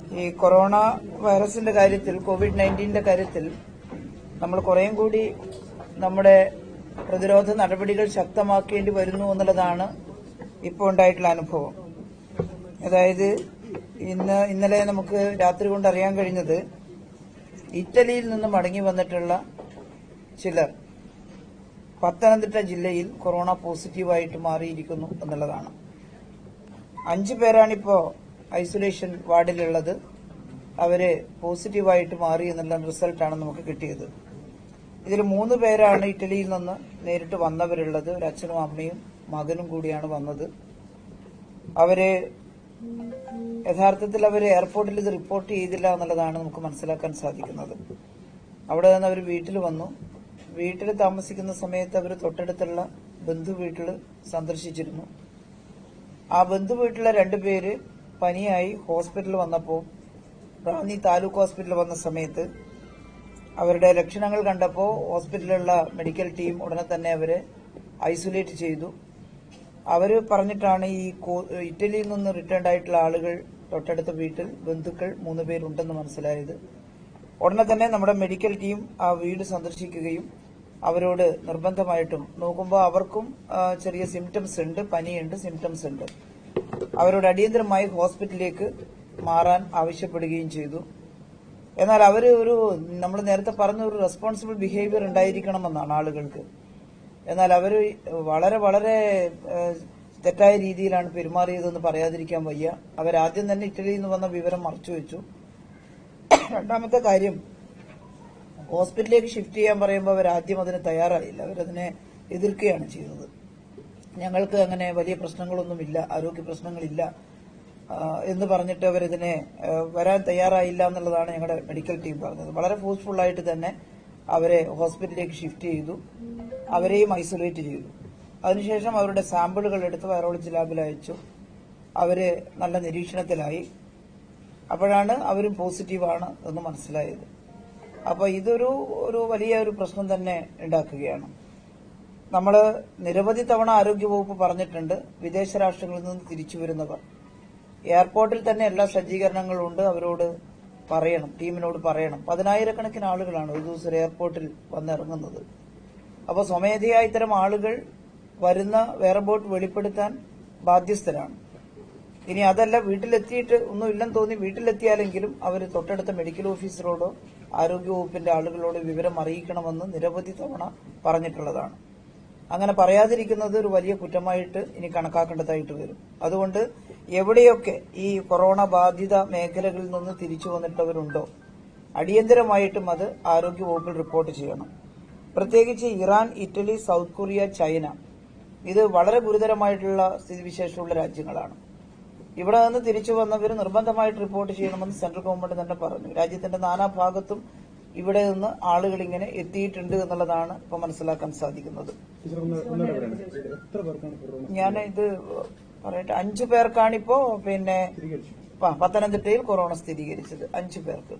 ഈ കൊറോണ വൈറസിന്റെ കാര്യത്തിൽ കോവിഡ് നയൻറ്റീന്റെ കാര്യത്തിൽ നമ്മൾ കുറേയും കൂടി നമ്മുടെ പ്രതിരോധ നടപടികൾ ശക്തമാക്കേണ്ടി വരുന്നു എന്നുള്ളതാണ് ഇപ്പോൾ ഉണ്ടായിട്ടുള്ള അനുഭവം അതായത് ഇന്ന് ഇന്നലെ നമുക്ക് രാത്രി കൊണ്ട് അറിയാൻ കഴിഞ്ഞത് ഇറ്റലിയിൽ നിന്ന് മടങ്ങി വന്നിട്ടുള്ള ചിലർ പത്തനംതിട്ട ജില്ലയിൽ കൊറോണ പോസിറ്റീവായിട്ട് മാറിയിരിക്കുന്നു എന്നുള്ളതാണ് അഞ്ചു പേരാണിപ്പോ ഐസൊലേഷൻ വാർഡിലുള്ളത് അവര് പോസിറ്റീവായിട്ട് മാറി എന്നുള്ള റിസൾട്ടാണ് നമുക്ക് കിട്ടിയത് ഇതിൽ മൂന്ന് പേരാണ് ഇറ്റലിയിൽ നിന്ന് നേരിട്ട് വന്നവരുള്ളത് ഒരു അച്ഛനും അമ്മയും മകനും കൂടിയാണ് വന്നത് അവര് യഥാർത്ഥത്തിൽ അവർ എയർപോർട്ടിൽ ഇത് റിപ്പോർട്ട് ചെയ്തില്ല എന്നുള്ളതാണ് നമുക്ക് മനസ്സിലാക്കാൻ സാധിക്കുന്നത് അവിടെ നിന്ന് അവർ വീട്ടിൽ വന്നു വീട്ടിൽ താമസിക്കുന്ന സമയത്ത് അവർ തൊട്ടടുത്തുള്ള ബന്ധു വീട്ടിൽ സന്ദർശിച്ചിരുന്നു ആ ബന്ധു വീട്ടിലെ രണ്ടുപേര് പനിയായി ഹോസ്പിറ്റലിൽ വന്നപ്പോൾ റാന്നി താലൂക്ക് ഹോസ്പിറ്റലിൽ വന്ന സമയത്ത് അവരുടെ ലക്ഷണങ്ങൾ കണ്ടപ്പോൾ ഹോസ്പിറ്റലിലുള്ള മെഡിക്കൽ ടീം ഉടനെ തന്നെ അവരെ ഐസൊലേറ്റ് ചെയ്തു അവർ പറഞ്ഞിട്ടാണ് ഈ കോ- ഇറ്റലിയിൽ നിന്ന് റിട്ടേൺ ആയിട്ടുള്ള ആളുകൾ തൊട്ടടുത്ത വീട്ടിൽ ബന്ധുക്കൾ മൂന്ന് പേരുണ്ടെന്ന് മനസ്സിലായത് ഉടനെ തന്നെ നമ്മുടെ മെഡിക്കൽ ടീം ആ വീട് സന്ദർശിക്കുകയും അവരോട് നിർബന്ധമായിട്ടും നോക്കുമ്പോൾ അവർക്കും ആ, ചെറിയ സിംറ്റംസ് ഉണ്ട് പനിയുണ്ട് സിംറ്റംസ് ഉണ്ട് അവരോട് അടിയന്തരമായി ഹോസ്പിറ്റലിലേക്ക് മാറാൻ ആവശ്യപ്പെടുകയും ചെയ്തു എന്നാൽ അവർ ഒരു നമ്മൾ നേരത്തെ പറഞ്ഞ ഒരു റെസ്പോൺസിബിൾ ബിഹേവിയർ ഉണ്ടായിരിക്കണമെന്നാണ് ആളുകൾക്ക് എന്നാൽ അവർ വളരെ വളരെ ഏഹ്, തെറ്റായ രീതിയിലാണ് പെരുമാറിയതെന്ന് പറയാതിരിക്കാൻ വയ്യ അവരാദ്യം തന്നെ ഇറ്റലിയിൽ നിന്ന് വന്ന വിവരം മറച്ചുവെച്ചു രണ്ടാമത്തെ കാര്യം ഹോസ്പിറ്റലിലേക്ക് ഷിഫ്റ്റ് ചെയ്യാൻ പറയുമ്പോൾ അവർ ആദ്യം അതിന് തയ്യാറായില്ല അവരതിനെ എതിർക്കുകയാണ് ചെയ്തത് ഞങ്ങൾക്ക് അങ്ങനെ വലിയ പ്രശ്നങ്ങളൊന്നുമില്ല ആരോഗ്യ പ്രശ്നങ്ങളില്ല ആ, എന്ന് പറഞ്ഞിട്ട് അവരിതിനെ ആ, വരാൻ തയ്യാറായില്ല എന്നുള്ളതാണ് ഞങ്ങളുടെ മെഡിക്കൽ ടീം പറഞ്ഞത് വളരെ ഫോഴ്സ്ഫുൾ ആയിട്ട് തന്നെ അവരെ ഹോസ്പിറ്റലിലേക്ക് ഷിഫ്റ്റ് ചെയ്തു അവരെയും ഐസൊലേറ്റ് ചെയ്തു അതിനുശേഷം അവരുടെ സാമ്പിളുകൾ എടുത്ത് വൈറോളജി ലാബിൽ അയച്ചു അവര് നല്ല നിരീക്ഷണത്തിലായി അപ്പോഴാണ് അവരും പോസിറ്റീവാണ് എന്ന് മനസ്സിലായത് അപ്പൊ ഇതൊരു ഒരു വലിയ ഒരു പ്രശ്നം തന്നെ ഉണ്ടാക്കുകയാണ് നമ്മൾ നിരവധി തവണ ആരോഗ്യവകുപ്പ് പറഞ്ഞിട്ടുണ്ട് വിദേശ രാഷ്ട്രങ്ങളിൽ നിന്ന് തിരിച്ചു വരുന്നവർ എയർപോർട്ടിൽ തന്നെ എല്ലാ സജ്ജീകരണങ്ങളും ഉണ്ട് അവരോട് പറയണം ടീമിനോട് പറയണം പതിനായിരക്കണക്കിന് ആളുകളാണ് ഒരു ദിവസം ഒരു എയർപോർട്ടിൽ വന്നിറങ്ങുന്നത് അപ്പോൾ സ്വമേധയാ ഇത്തരം ആളുകൾ വരുന്ന വേറെ ബോട്ട് വെളിപ്പെടുത്താൻ ബാധ്യസ്ഥരാണ് ഇനി അതല്ല വീട്ടിലെത്തിയിട്ട് ഒന്നും ഇല്ലെന്ന് തോന്നി വീട്ടിലെത്തിയാലെങ്കിലും അവർ തൊട്ടടുത്ത മെഡിക്കൽ ഓഫീസറോടോ ആരോഗ്യവകുപ്പിന്റെ ആളുകളോട് വിവരം അറിയിക്കണമെന്ന് നിരവധി തവണ പറഞ്ഞിട്ടുള്ളതാണ് അങ്ങനെ പറയാതിരിക്കുന്നത് ഒരു വലിയ കുറ്റമായിട്ട് ഇനി കണക്കാക്കേണ്ടതായിട്ട് വരും അതുകൊണ്ട് എവിടെയൊക്കെ ഈ കൊറോണ ബാധിത മേഖലകളിൽ നിന്ന് തിരിച്ചു വന്നിട്ടുള്ളവരുണ്ടോ അടിയന്തരമായിട്ടും അത് ആരോഗ്യവകുപ്പിൽ റിപ്പോർട്ട് ചെയ്യണം പ്രത്യേകിച്ച് Iran Italy South Korea China ഇത് വളരെ ഗുരുതരമായിട്ടുള്ള സ്ഥിതിവിശേഷമുള്ള രാജ്യങ്ങളാണ് ഇവിടെ നിന്ന് തിരിച്ചു വന്നവർ നിർബന്ധമായിട്ട് റിപ്പോർട്ട് ചെയ്യണമെന്ന് സെൻട്രൽ ഗവൺമെന്റ് തന്നെ പറഞ്ഞു രാജ്യത്തിന്റെ നാനാഭാഗത്തും ഇവിടെ നിന്ന് ആളുകൾ ഇങ്ങനെ എത്തിയിട്ടുണ്ട് എന്നുള്ളതാണ് ഇപ്പൊ മനസ്സിലാക്കാൻ സാധിക്കുന്നത് ടീച്ചർ ഒന്ന് ഒന്നുകൂടെ പറയണം എത്ര പേർക്കാണ് കൊറോണ ഞാൻ ഇത് പറയട്ടെ അഞ്ചു പേർക്കാണിപ്പോ പിന്നെ സ്ഥിരീകരിച്ചു പ- പത്തനംതിട്ടയിൽ കൊറോണ സ്ഥിരീകരിച്ചത് അഞ്ചു പേർക്ക്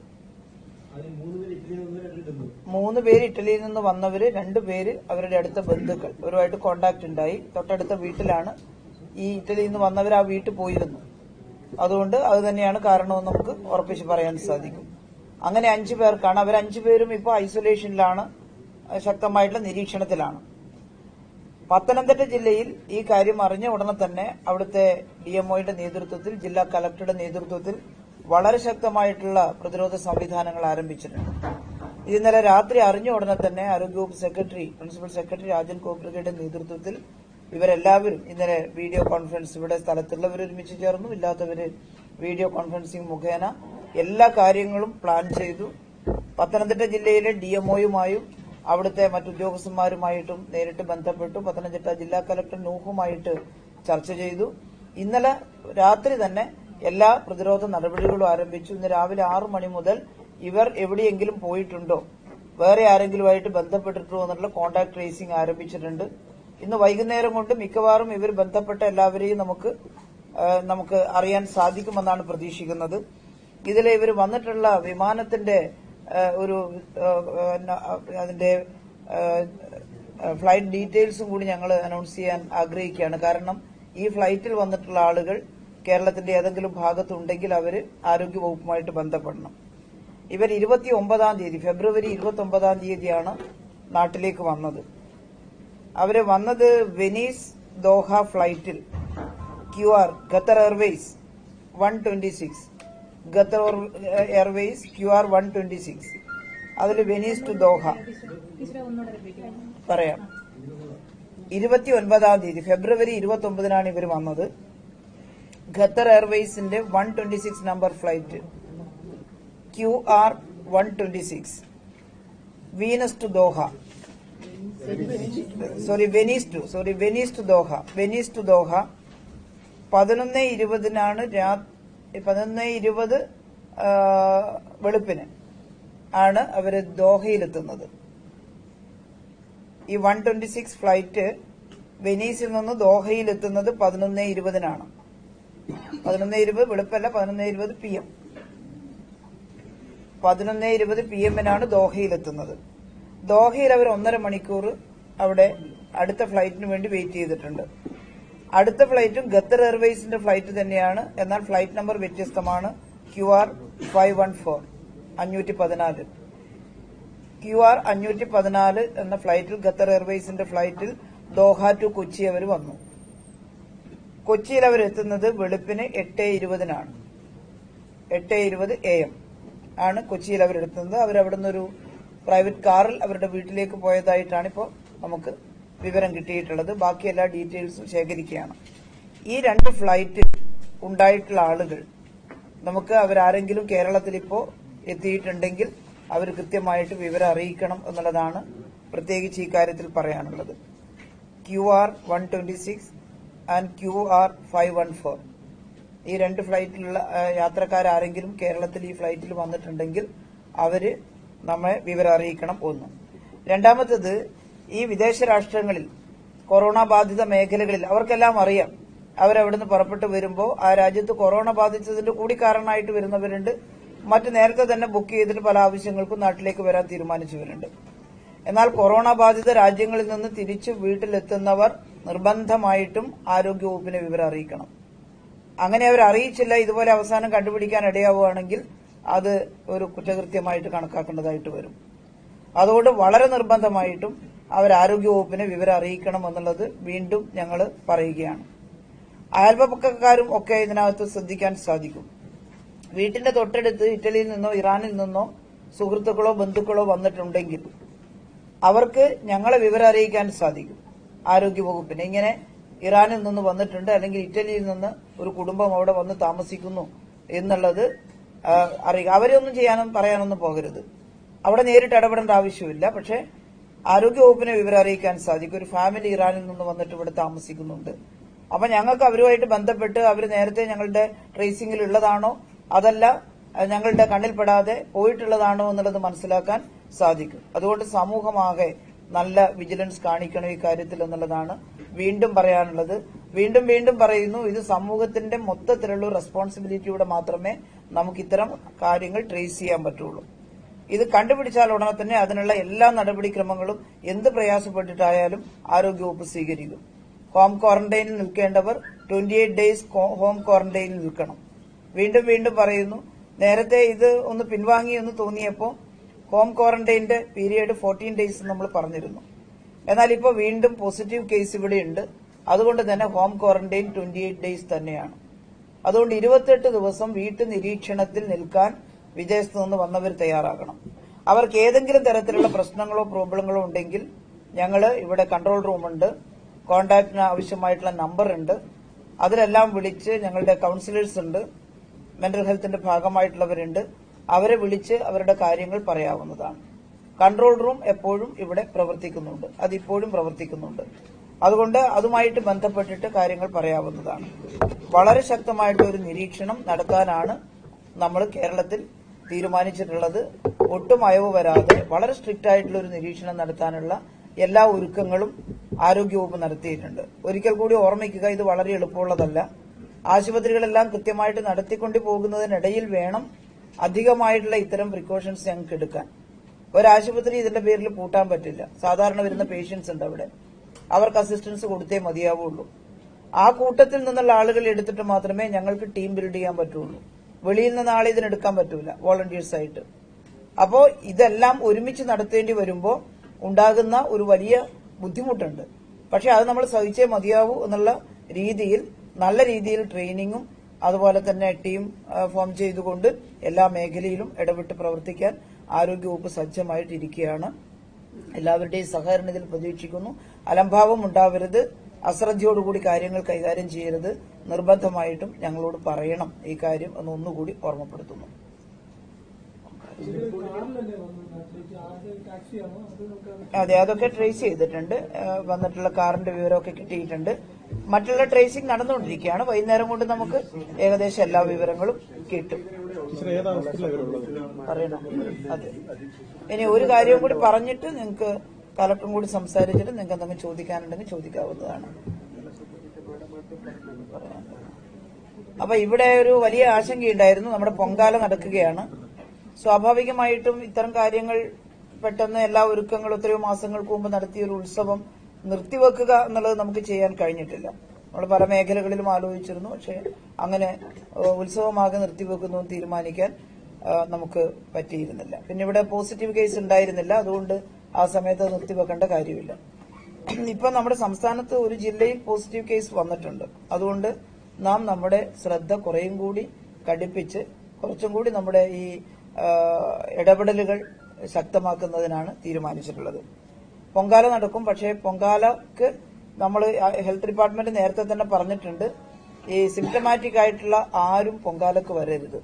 മൂന്ന് പേര് ഇറ്റലിയിൽ നിന്ന് വന്നവര് രണ്ടുപേര് അവരുടെ അടുത്ത ബന്ധുക്കൾ അവരുമായിട്ട് കോണ്ടാക്ട് ഉണ്ടായി തൊട്ടടുത്ത വീട്ടിലാണ് ഈ ഇറ്റലിയിൽ നിന്ന് വന്നവർ ആ വീട്ടിൽ പോയിരുന്നു അതുകൊണ്ട് അത് തന്നെയാണ് കാരണമെന്ന് നമുക്ക് ഉറപ്പിച്ച് പറയാൻ സാധിക്കും അങ്ങനെ അഞ്ചു പേർക്കാണ് അവർ അഞ്ചു പേരും ഇപ്പോൾ ഐസൊലേഷനിലാണ് അഹ് ശക്തമായിട്ടുള്ള നിരീക്ഷണത്തിലാണ് പത്തനംതിട്ട ജില്ലയിൽ ഈ കാര്യം അറിഞ്ഞ ഉടനെ തന്നെ അവിടുത്തെ ഡിഎംഒയുടെ നേതൃത്വത്തിൽ ജില്ലാ കലക്ടറുടെ നേതൃത്വത്തിൽ വളരെ ശക്തമായിട്ടുള്ള പ്രതിരോധ സംവിധാനങ്ങൾ ആരംഭിച്ചിട്ടുണ്ട് ഇത് ഇന്നലെ രാത്രി അറിഞ്ഞ ഉടനെ തന്നെ ആരോഗ്യവകുപ്പ് സെക്രട്ടറി പ്രിൻസിപ്പൽ സെക്രട്ടറി രാജൻ കോബ്രിഗയുടെ നേതൃത്വത്തിൽ ഇവരെല്ലാവരും ഇന്നലെ വീഡിയോ കോൺഫറൻസ് ഇവിടെ സ്ഥലത്തുള്ളവർ ഒരുമിച്ച് ചേർന്നു ഇല്ലാത്തവര് വീഡിയോ കോൺഫറൻസിംഗ് മുഖേന എല്ലാ കാര്യങ്ങളും പ്ലാൻ ചെയ്തു പത്തനംതിട്ട ജില്ലയിലെ ഡിഎംഒയുമായും അവിടുത്തെ മറ്റുദ്യോഗസ്ഥന്മാരുമായിട്ടും നേരിട്ട് ബന്ധപ്പെട്ടു പത്തനംതിട്ട ജില്ലാ കലക്ടർ നൂഹുമായിട്ട് ചർച്ച ചെയ്തു ഇന്നലെ രാത്രി തന്നെ എല്ലാ പ്രതിരോധ നടപടികളും ആരംഭിച്ചു ഇന്ന് രാവിലെ ആറു മണി മുതൽ ഇവർ എവിടെയെങ്കിലും പോയിട്ടുണ്ടോ വേറെ ആരെങ്കിലുമായിട്ട് ബന്ധപ്പെട്ടിട്ടുണ്ടോ എന്നുള്ള കോണ്ടാക്ട് ട്രേസിംഗ് ആരംഭിച്ചിട്ടുണ്ട് ഇന്ന് വൈകുന്നേരം കൊണ്ട് മിക്കവാറും ഇവർ ബന്ധപ്പെട്ട എല്ലാവരെയും നമുക്ക് ആ, നമുക്ക് അറിയാൻ സാധിക്കുമെന്നാണ് പ്രതീക്ഷിക്കുന്നത് ഇതിൽ ഇവർ വന്നിട്ടുള്ള വിമാനത്തിന്റെ ആ, ഒരു ആ, ആ, അതിന്റെ ഫ്ലൈറ്റ് ഡീറ്റെയിൽസും കൂടി ഞങ്ങൾ അനൗൺസ് ചെയ്യാൻ ആഗ്രഹിക്കുകയാണ് കാരണം ഈ ഫ്ലൈറ്റിൽ വന്നിട്ടുള്ള ആളുകൾ കേരളത്തിന്റെ ഏതെങ്കിലും ഭാഗത്തുണ്ടെങ്കിൽ അവര് ആരോഗ്യ വകുപ്പുമായിട്ട് ബന്ധപ്പെടണം ഇവർ ഇരുപത്തി ഒമ്പതാം തീയതി ഫെബ്രുവരി ഇരുപത്തി ഒമ്പതാം തീയതിയാണ് നാട്ടിലേക്ക് വന്നത് അവര് വന്നത് വെനീസ് ദോഹ ഫ്ലൈറ്റിൽ Q R Qatar Airways one twenty six Qatar Airways Q R one twenty six അതിൽ വെനീസ് ടു ദോഹ പറയാം ഇരുപത്തി ഒൻപതാം തീയതി ഫെബ്രുവരി ഇരുപത്തി ഒമ്പതിനാണ് ഇവർ വന്നത് ഖത്തർ എയർവേസിന്റെ one twenty six number flight Q R one twenty six Venus to Doha sorry Venice to sorry Venice to Doha Venice to Doha പതിനൊന്ന് ഇരുപതിനാണ് രാ പതിനൊന്ന് ഇരുപത് ആ, വെളുപ്പിന് ആണ് അവര് ദോഹയിലെത്തുന്നത് ഈ വൺ ട്വന്റി സിക്സ് ഫ്ലൈറ്റ് വെനീസിൽ നിന്ന് ദോഹയിലെത്തുന്നത് പതിനൊന്ന് ഇരുപതിനാണ് പതിനൊന്ന് ഇരുപത് വെളുപ്പല്ല പതിനൊന്ന് ഇരുപത് പി എം പതിനൊന്ന് ഇരുപത് പി എമ്മിനാണ് ദോഹയിലെത്തുന്നത് ദോഹയിൽ അവർ ഒന്നര മണിക്കൂർ അവിടെ അടുത്ത ഫ്ലൈറ്റിന് വേണ്ടി വെയിറ്റ് ചെയ്തിട്ടുണ്ട് അടുത്ത ഫ്ലൈറ്റും ഖത്തർ എയർവേസിന്റെ ഫ്ലൈറ്റ് തന്നെയാണ് എന്നാൽ ഫ്ലൈറ്റ് നമ്പർ വ്യത്യസ്തമാണ് Q R five one four അഞ്ഞൂറ്റി പതിനാല് ക്യു ആർ അഞ്ഞൂറ്റി പതിനാല് എന്ന ഫ്ലൈറ്റിൽ ഖത്തർ എയർവേസിന്റെ ഫ്ലൈറ്റിൽ ദോഹ ടു കൊച്ചി അവർ വന്നു കൊച്ചിയിൽ അവർ എത്തുന്നത് വെളുപ്പിന് എട്ട് ഇരുപതിനാണ് എട്ട് ഇരുപത് എ എം ആണ് കൊച്ചിയിൽ അവരെടുത്തുന്നത് അവരവിടെ നിന്നൊരു പ്രൈവറ്റ് കാറിൽ അവരുടെ വീട്ടിലേക്ക് പോയതായിട്ടാണ് ഇപ്പോൾ നമുക്ക് വിവരം കിട്ടിയിട്ടുള്ളത് ബാക്കി എല്ലാ ഡീറ്റെയിൽസും ശേഖരിക്കുകയാണ് ഈ രണ്ട് ഫ്ലൈറ്റിൽ ഉണ്ടായിട്ടുള്ള ആളുകൾ നമുക്ക് അവരാരെങ്കിലും കേരളത്തിൽ ഇപ്പോൾ എത്തിയിട്ടുണ്ടെങ്കിൽ അവർ കൃത്യമായിട്ട് വിവരം അറിയിക്കണം എന്നുള്ളതാണ് പ്രത്യേകിച്ച് ഈ കാര്യത്തിൽ പറയാനുള്ളത് Q R one twenty six and Q R five one four ഈ രണ്ട് ഫ്ലൈറ്റിലുള്ള ആ, യാത്രക്കാരാരെങ്കിലും കേരളത്തിൽ ഈ ഫ്ലൈറ്റിൽ വന്നിട്ടുണ്ടെങ്കിൽ അവര് നമ്മെ വിവരം അറിയിക്കണം ഒന്ന് രണ്ടാമത്തത് ഈ വിദേശ രാഷ്ട്രങ്ങളിൽ കൊറോണ ബാധിത മേഖലകളിൽ അവർക്കെല്ലാം അറിയാം അവരവിടുന്ന് പുറപ്പെട്ടു വരുമ്പോൾ ആ രാജ്യത്ത് കൊറോണ ബാധിച്ചതിന്റെ കൂടി കാരണമായിട്ട് വരുന്നവരുണ്ട് മറ്റ് നേരത്തെ തന്നെ ബുക്ക് ചെയ്തിട്ട് പല ആവശ്യങ്ങൾക്കും നാട്ടിലേക്ക് വരാൻ തീരുമാനിച്ചവരുണ്ട് എന്നാൽ കൊറോണ ബാധിത രാജ്യങ്ങളിൽ നിന്ന് തിരിച്ചു വീട്ടിലെത്തുന്നവർ നിർബന്ധമായിട്ടും ആരോഗ്യവകുപ്പിനെ വിവരം അറിയിക്കണം അങ്ങനെ അവർ അറിയിച്ചില്ല ഇതുപോലെ അവസാനം കണ്ടുപിടിക്കാൻ ഇടയാവുകയാണെങ്കിൽ അത് ഒരു കുറ്റകൃത്യമായിട്ട് കണക്കാക്കേണ്ടതായിട്ട് വരും അതുകൊണ്ട് വളരെ നിർബന്ധമായിട്ടും അവർ ആരോഗ്യവകുപ്പിനെ വിവരം അറിയിക്കണം എന്നുള്ളത് വീണ്ടും ഞങ്ങൾ പറയുകയാണ് അയൽപക്കക്കാരും ഒക്കെ ഇതിനകത്ത് ശ്രദ്ധിക്കാൻ സാധിക്കും വീട്ടിന്റെ തൊട്ടടുത്ത് ഇറ്റലിയിൽ നിന്നോ ഇറാനിൽ നിന്നോ സുഹൃത്തുക്കളോ ബന്ധുക്കളോ വന്നിട്ടുണ്ടെങ്കിൽ അവർക്ക് ഞങ്ങളെ വിവരം അറിയിക്കാൻ സാധിക്കും ആരോഗ്യവകുപ്പിന് ഇങ്ങനെ ഇറാനിൽ നിന്ന് വന്നിട്ടുണ്ട് അല്ലെങ്കിൽ ഇറ്റലിയിൽ നിന്ന് ഒരു കുടുംബം അവിടെ വന്ന് താമസിക്കുന്നു എന്നുള്ളത് ആ, അറിയുക അവരെയൊന്നും ചെയ്യാനും പറയാനൊന്നും പോകരുത് അവിടെ നേരിട്ട് ഇടപെടേണ്ട ആവശ്യമില്ല പക്ഷെ ആരോഗ്യവകുപ്പിനെ വിവരം അറിയിക്കാൻ സാധിക്കും ഒരു ഫാമിലി ഇറാനിൽ നിന്ന് വന്നിട്ട് ഇവിടെ താമസിക്കുന്നുണ്ട് അപ്പൊ ഞങ്ങൾക്ക് അവരുമായിട്ട് ബന്ധപ്പെട്ട് അവർ നേരത്തെ ഞങ്ങളുടെ ട്രേസിംഗിൽ ഉള്ളതാണോ അതല്ല അത് ഞങ്ങളുടെ കണ്ണിൽപ്പെടാതെ പോയിട്ടുള്ളതാണോ എന്നുള്ളത് മനസ്സിലാക്കാൻ സാധിക്കും അതുകൊണ്ട് സമൂഹമാകെ നല്ല വിജിലൻസ് കാണിക്കണം ഈ കാര്യത്തിൽ എന്നുള്ളതാണ് വീണ്ടും പറയാനുള്ളത് വീണ്ടും വീണ്ടും പറയുന്നു ഇത് സമൂഹത്തിന്റെ മൊത്തത്തിലുള്ള റെസ്പോൺസിബിലിറ്റിയുടെ മാത്രമേ നമുക്ക് ഇത്തരം കാര്യങ്ങൾ ട്രേസ് ചെയ്യാൻ പറ്റുള്ളൂ ഇത് കണ്ടുപിടിച്ചാൽ ഉടനെ തന്നെ അതിനുള്ള എല്ലാ നടപടിക്രമങ്ങളും എന്ത് പ്രയാസപ്പെട്ടിട്ടായാലും ആരോഗ്യവകുപ്പ് സ്വീകരിക്കും ഹോം ക്വാറന്റൈനിൽ നിൽക്കേണ്ടവർ ട്വന്റി എയ്റ്റ് ഡേയ്സ് ഹോം ക്വാറന്റൈനിൽ നിൽക്കണം വീണ്ടും വീണ്ടും പറയുന്നു നേരത്തെ ഇത് ഒന്ന് പിൻവാങ്ങി എന്ന് തോന്നിയപ്പോൾ ഹോം ക്വാറന്റൈന്റെ പീരിയഡ് ഫോർട്ടീൻ ഡേയ്സ് നമ്മൾ പറഞ്ഞിരുന്നു എന്നാൽ ഇപ്പോൾ വീണ്ടും പോസിറ്റീവ് കേസ് ഇവിടെയുണ്ട് അതുകൊണ്ട് തന്നെ home quarantine twenty eight days തന്നെയാണ് അതുകൊണ്ട് ഇരുപത്തെട്ട് ദിവസം വീട്ടു നിരീക്ഷണത്തിൽ നിൽക്കാൻ വിദേശത്ത് നിന്ന് വന്നവർ തയ്യാറാകണം അവർക്ക് ഏതെങ്കിലും തരത്തിലുള്ള പ്രശ്നങ്ങളോ പ്രോബ്ലങ്ങളോ ഉണ്ടെങ്കിൽ ഞങ്ങൾ ഇവിടെ കൺട്രോൾ റൂമുണ്ട് കോൺടാക്റ്റിന് ആവശ്യമായിട്ടുള്ള നമ്പർ ഉണ്ട് അതിലെല്ലാം വിളിച്ച് ഞങ്ങളുടെ കൌൺസിലേഴ്സ് ഉണ്ട് മെന്റൽ ഹെൽത്തിന്റെ ഭാഗമായിട്ടുള്ളവരുണ്ട് അവരെ വിളിച്ച് അവരുടെ കാര്യങ്ങൾ പറയാവുന്നതാണ് കൺട്രോൾ റൂം എപ്പോഴും ഇവിടെ പ്രവർത്തിക്കുന്നുണ്ട് അത് ഇപ്പോഴും പ്രവർത്തിക്കുന്നുണ്ട് അതുകൊണ്ട് അതുമായിട്ട് ബന്ധപ്പെട്ടിട്ട് കാര്യങ്ങൾ പറയാവുന്നതാണ് വളരെ ശക്തമായിട്ടുള്ള ഒരു നിരീക്ഷണം നടത്താനാണ് നമ്മൾ കേരളത്തിൽ തീരുമാനിച്ചിട്ടുള്ളത് ഒട്ടും അയവ് വരാതെ വളരെ സ്ട്രിക്റ്റ് ആയിട്ടുള്ള ഒരു നിരീക്ഷണം നടത്താനുള്ള എല്ലാ ഒരുക്കങ്ങളും ആരോഗ്യവകുപ്പ് നടത്തിയിട്ടുണ്ട് ഒരിക്കൽ കൂടി ഓർമ്മിക്കുക ഇത് വളരെ എളുപ്പമുള്ളതല്ല ആശുപത്രികളെല്ലാം കൃത്യമായിട്ട് നടത്തിക്കൊണ്ടു പോകുന്നതിനിടയിൽ വേണം അധികമായിട്ടുള്ള ഇത്തരം പ്രിക്കോഷൻസ് ഞങ്ങൾക്ക് എടുക്കാൻ ഒരാശുപത്രി ഇതിന്റെ പേരിൽ പൂട്ടാൻ പറ്റില്ല സാധാരണ വരുന്ന പേഷ്യൻസ് ഉണ്ട് അവിടെ അവർക്ക് അസിസ്റ്റൻസ് കൊടുത്തേ മതിയാവുള്ളൂ ആ കൂട്ടത്തിൽ നിന്നുള്ള ആളുകൾ എടുത്തിട്ട് മാത്രമേ ഞങ്ങൾക്ക് ടീം ബിൽഡ് ചെയ്യാൻ പറ്റുള്ളൂ വെളിയിൽ നിന്ന് ആളെ ഇതിനെടുക്കാൻ പറ്റൂല വോളണ്ടിയേഴ്സ് ആയിട്ട് അപ്പോ ഇതെല്ലാം ഒരുമിച്ച് നടത്തേണ്ടി വരുമ്പോൾ ഉണ്ടാകുന്ന ഒരു വലിയ ബുദ്ധിമുട്ടുണ്ട് പക്ഷെ അത് നമ്മൾ സഹിച്ചേ മതിയാവൂ എന്നുള്ള രീതിയിൽ നല്ല രീതിയിൽ ട്രെയിനിങ്ങും അതുപോലെ തന്നെ ടീം ആ, ഫോം ചെയ്തുകൊണ്ട് എല്ലാ മേഖലയിലും ഇടപെട്ട് പ്രവർത്തിക്കാൻ ആരോഗ്യവകുപ്പ് സജ്ജമായിട്ടിരിക്കുകയാണ് എല്ലാവരുടെയും സഹകരണം ഇതിൽ പ്രതീക്ഷിക്കുന്നു അലംഭാവം ഉണ്ടാവരുത് അശ്രദ്ധയോടുകൂടി കാര്യങ്ങൾ കൈകാര്യം ചെയ്യരുത് നിർബന്ധമായിട്ടും ഞങ്ങളോട് പറയണം ഈ കാര്യം എന്ന് ഒന്നുകൂടി ഓർമ്മപ്പെടുത്തുന്നു അതെ അതൊക്കെ ട്രേസ് ചെയ്തിട്ടുണ്ട് ആ, വന്നിട്ടുള്ള കാറിന്റെ വിവരമൊക്കെ കിട്ടിയിട്ടുണ്ട് മറ്റുള്ള ട്രേസിംഗ് നടന്നുകൊണ്ടിരിക്കുകയാണ് വൈകുന്നേരം കൊണ്ട് നമുക്ക് ഏകദേശം എല്ലാ വിവരങ്ങളും കിട്ടും ടീച്ചർ ഏത് ഹോസ്പിറ്റലാണ് ഇവരുള്ളത് പറയണം അതെ ഇനി ഒരു കാര്യവും കൂടി പറഞ്ഞിട്ട് നിങ്ങൾക്ക് കലക്ടറും കൂടി സംസാരിച്ചിട്ട് നിങ്ങൾക്ക് എന്തെങ്കിലും ചോദിക്കാനുണ്ടെങ്കിൽ ചോദിക്കാവുന്നതാണ് അപ്പൊ ഇവിടെ ഒരു വലിയ ആശങ്കയുണ്ടായിരുന്നു നമ്മുടെ പൊങ്കാല നടക്കുകയാണ് സ്വാഭാവികമായിട്ടും ഇത്തരം കാര്യങ്ങൾ പെട്ടെന്ന് എല്ലാ ഒരുക്കങ്ങളും എത്രയോ മാസങ്ങൾക്ക് മുമ്പ് നടത്തിയ ഒരു ഉത്സവം നിർത്തിവെക്കുക എന്നുള്ളത് നമുക്ക് ചെയ്യാൻ കഴിഞ്ഞിട്ടില്ല നമ്മൾ പല മേഖലകളിലും ആലോചിച്ചിരുന്നു പക്ഷേ അങ്ങനെ ഏഹ്, ഉത്സവമാകെ നിർത്തിവെക്കുന്നു എന്ന് തീരുമാനിക്കാൻ ആ, നമുക്ക് പറ്റിയിരുന്നില്ല പിന്നെ ഇവിടെ പോസിറ്റീവ് കേസ് ഉണ്ടായിരുന്നില്ല അതുകൊണ്ട് ആ സമയത്ത് അത് നിർത്തിവെക്കേണ്ട കാര്യമില്ല ഇപ്പൊ നമ്മുടെ സംസ്ഥാനത്ത് ഒരു ജില്ലയിൽ പോസിറ്റീവ് കേസ് വന്നിട്ടുണ്ട് അതുകൊണ്ട് നാം നമ്മുടെ ശ്രദ്ധ കുറേയും കൂടി കടുപ്പിച്ച് കുറച്ചും കൂടി നമ്മുടെ ഈ ആ, ഇടപെടലുകൾ ശക്തമാക്കുന്നതിനാണ് തീരുമാനിച്ചിട്ടുള്ളത് പൊങ്കാല നടക്കും പക്ഷേ പൊങ്കാലക്ക് നമ്മൾ ഹെൽത്ത് ഡിപ്പാർട്ട്മെന്റ് നേരത്തെ തന്നെ പറഞ്ഞിട്ടുണ്ട് ഈ സിംറ്റമാറ്റിക് ആയിട്ടുള്ള ആരും പൊങ്കാലക്ക് വരരുത്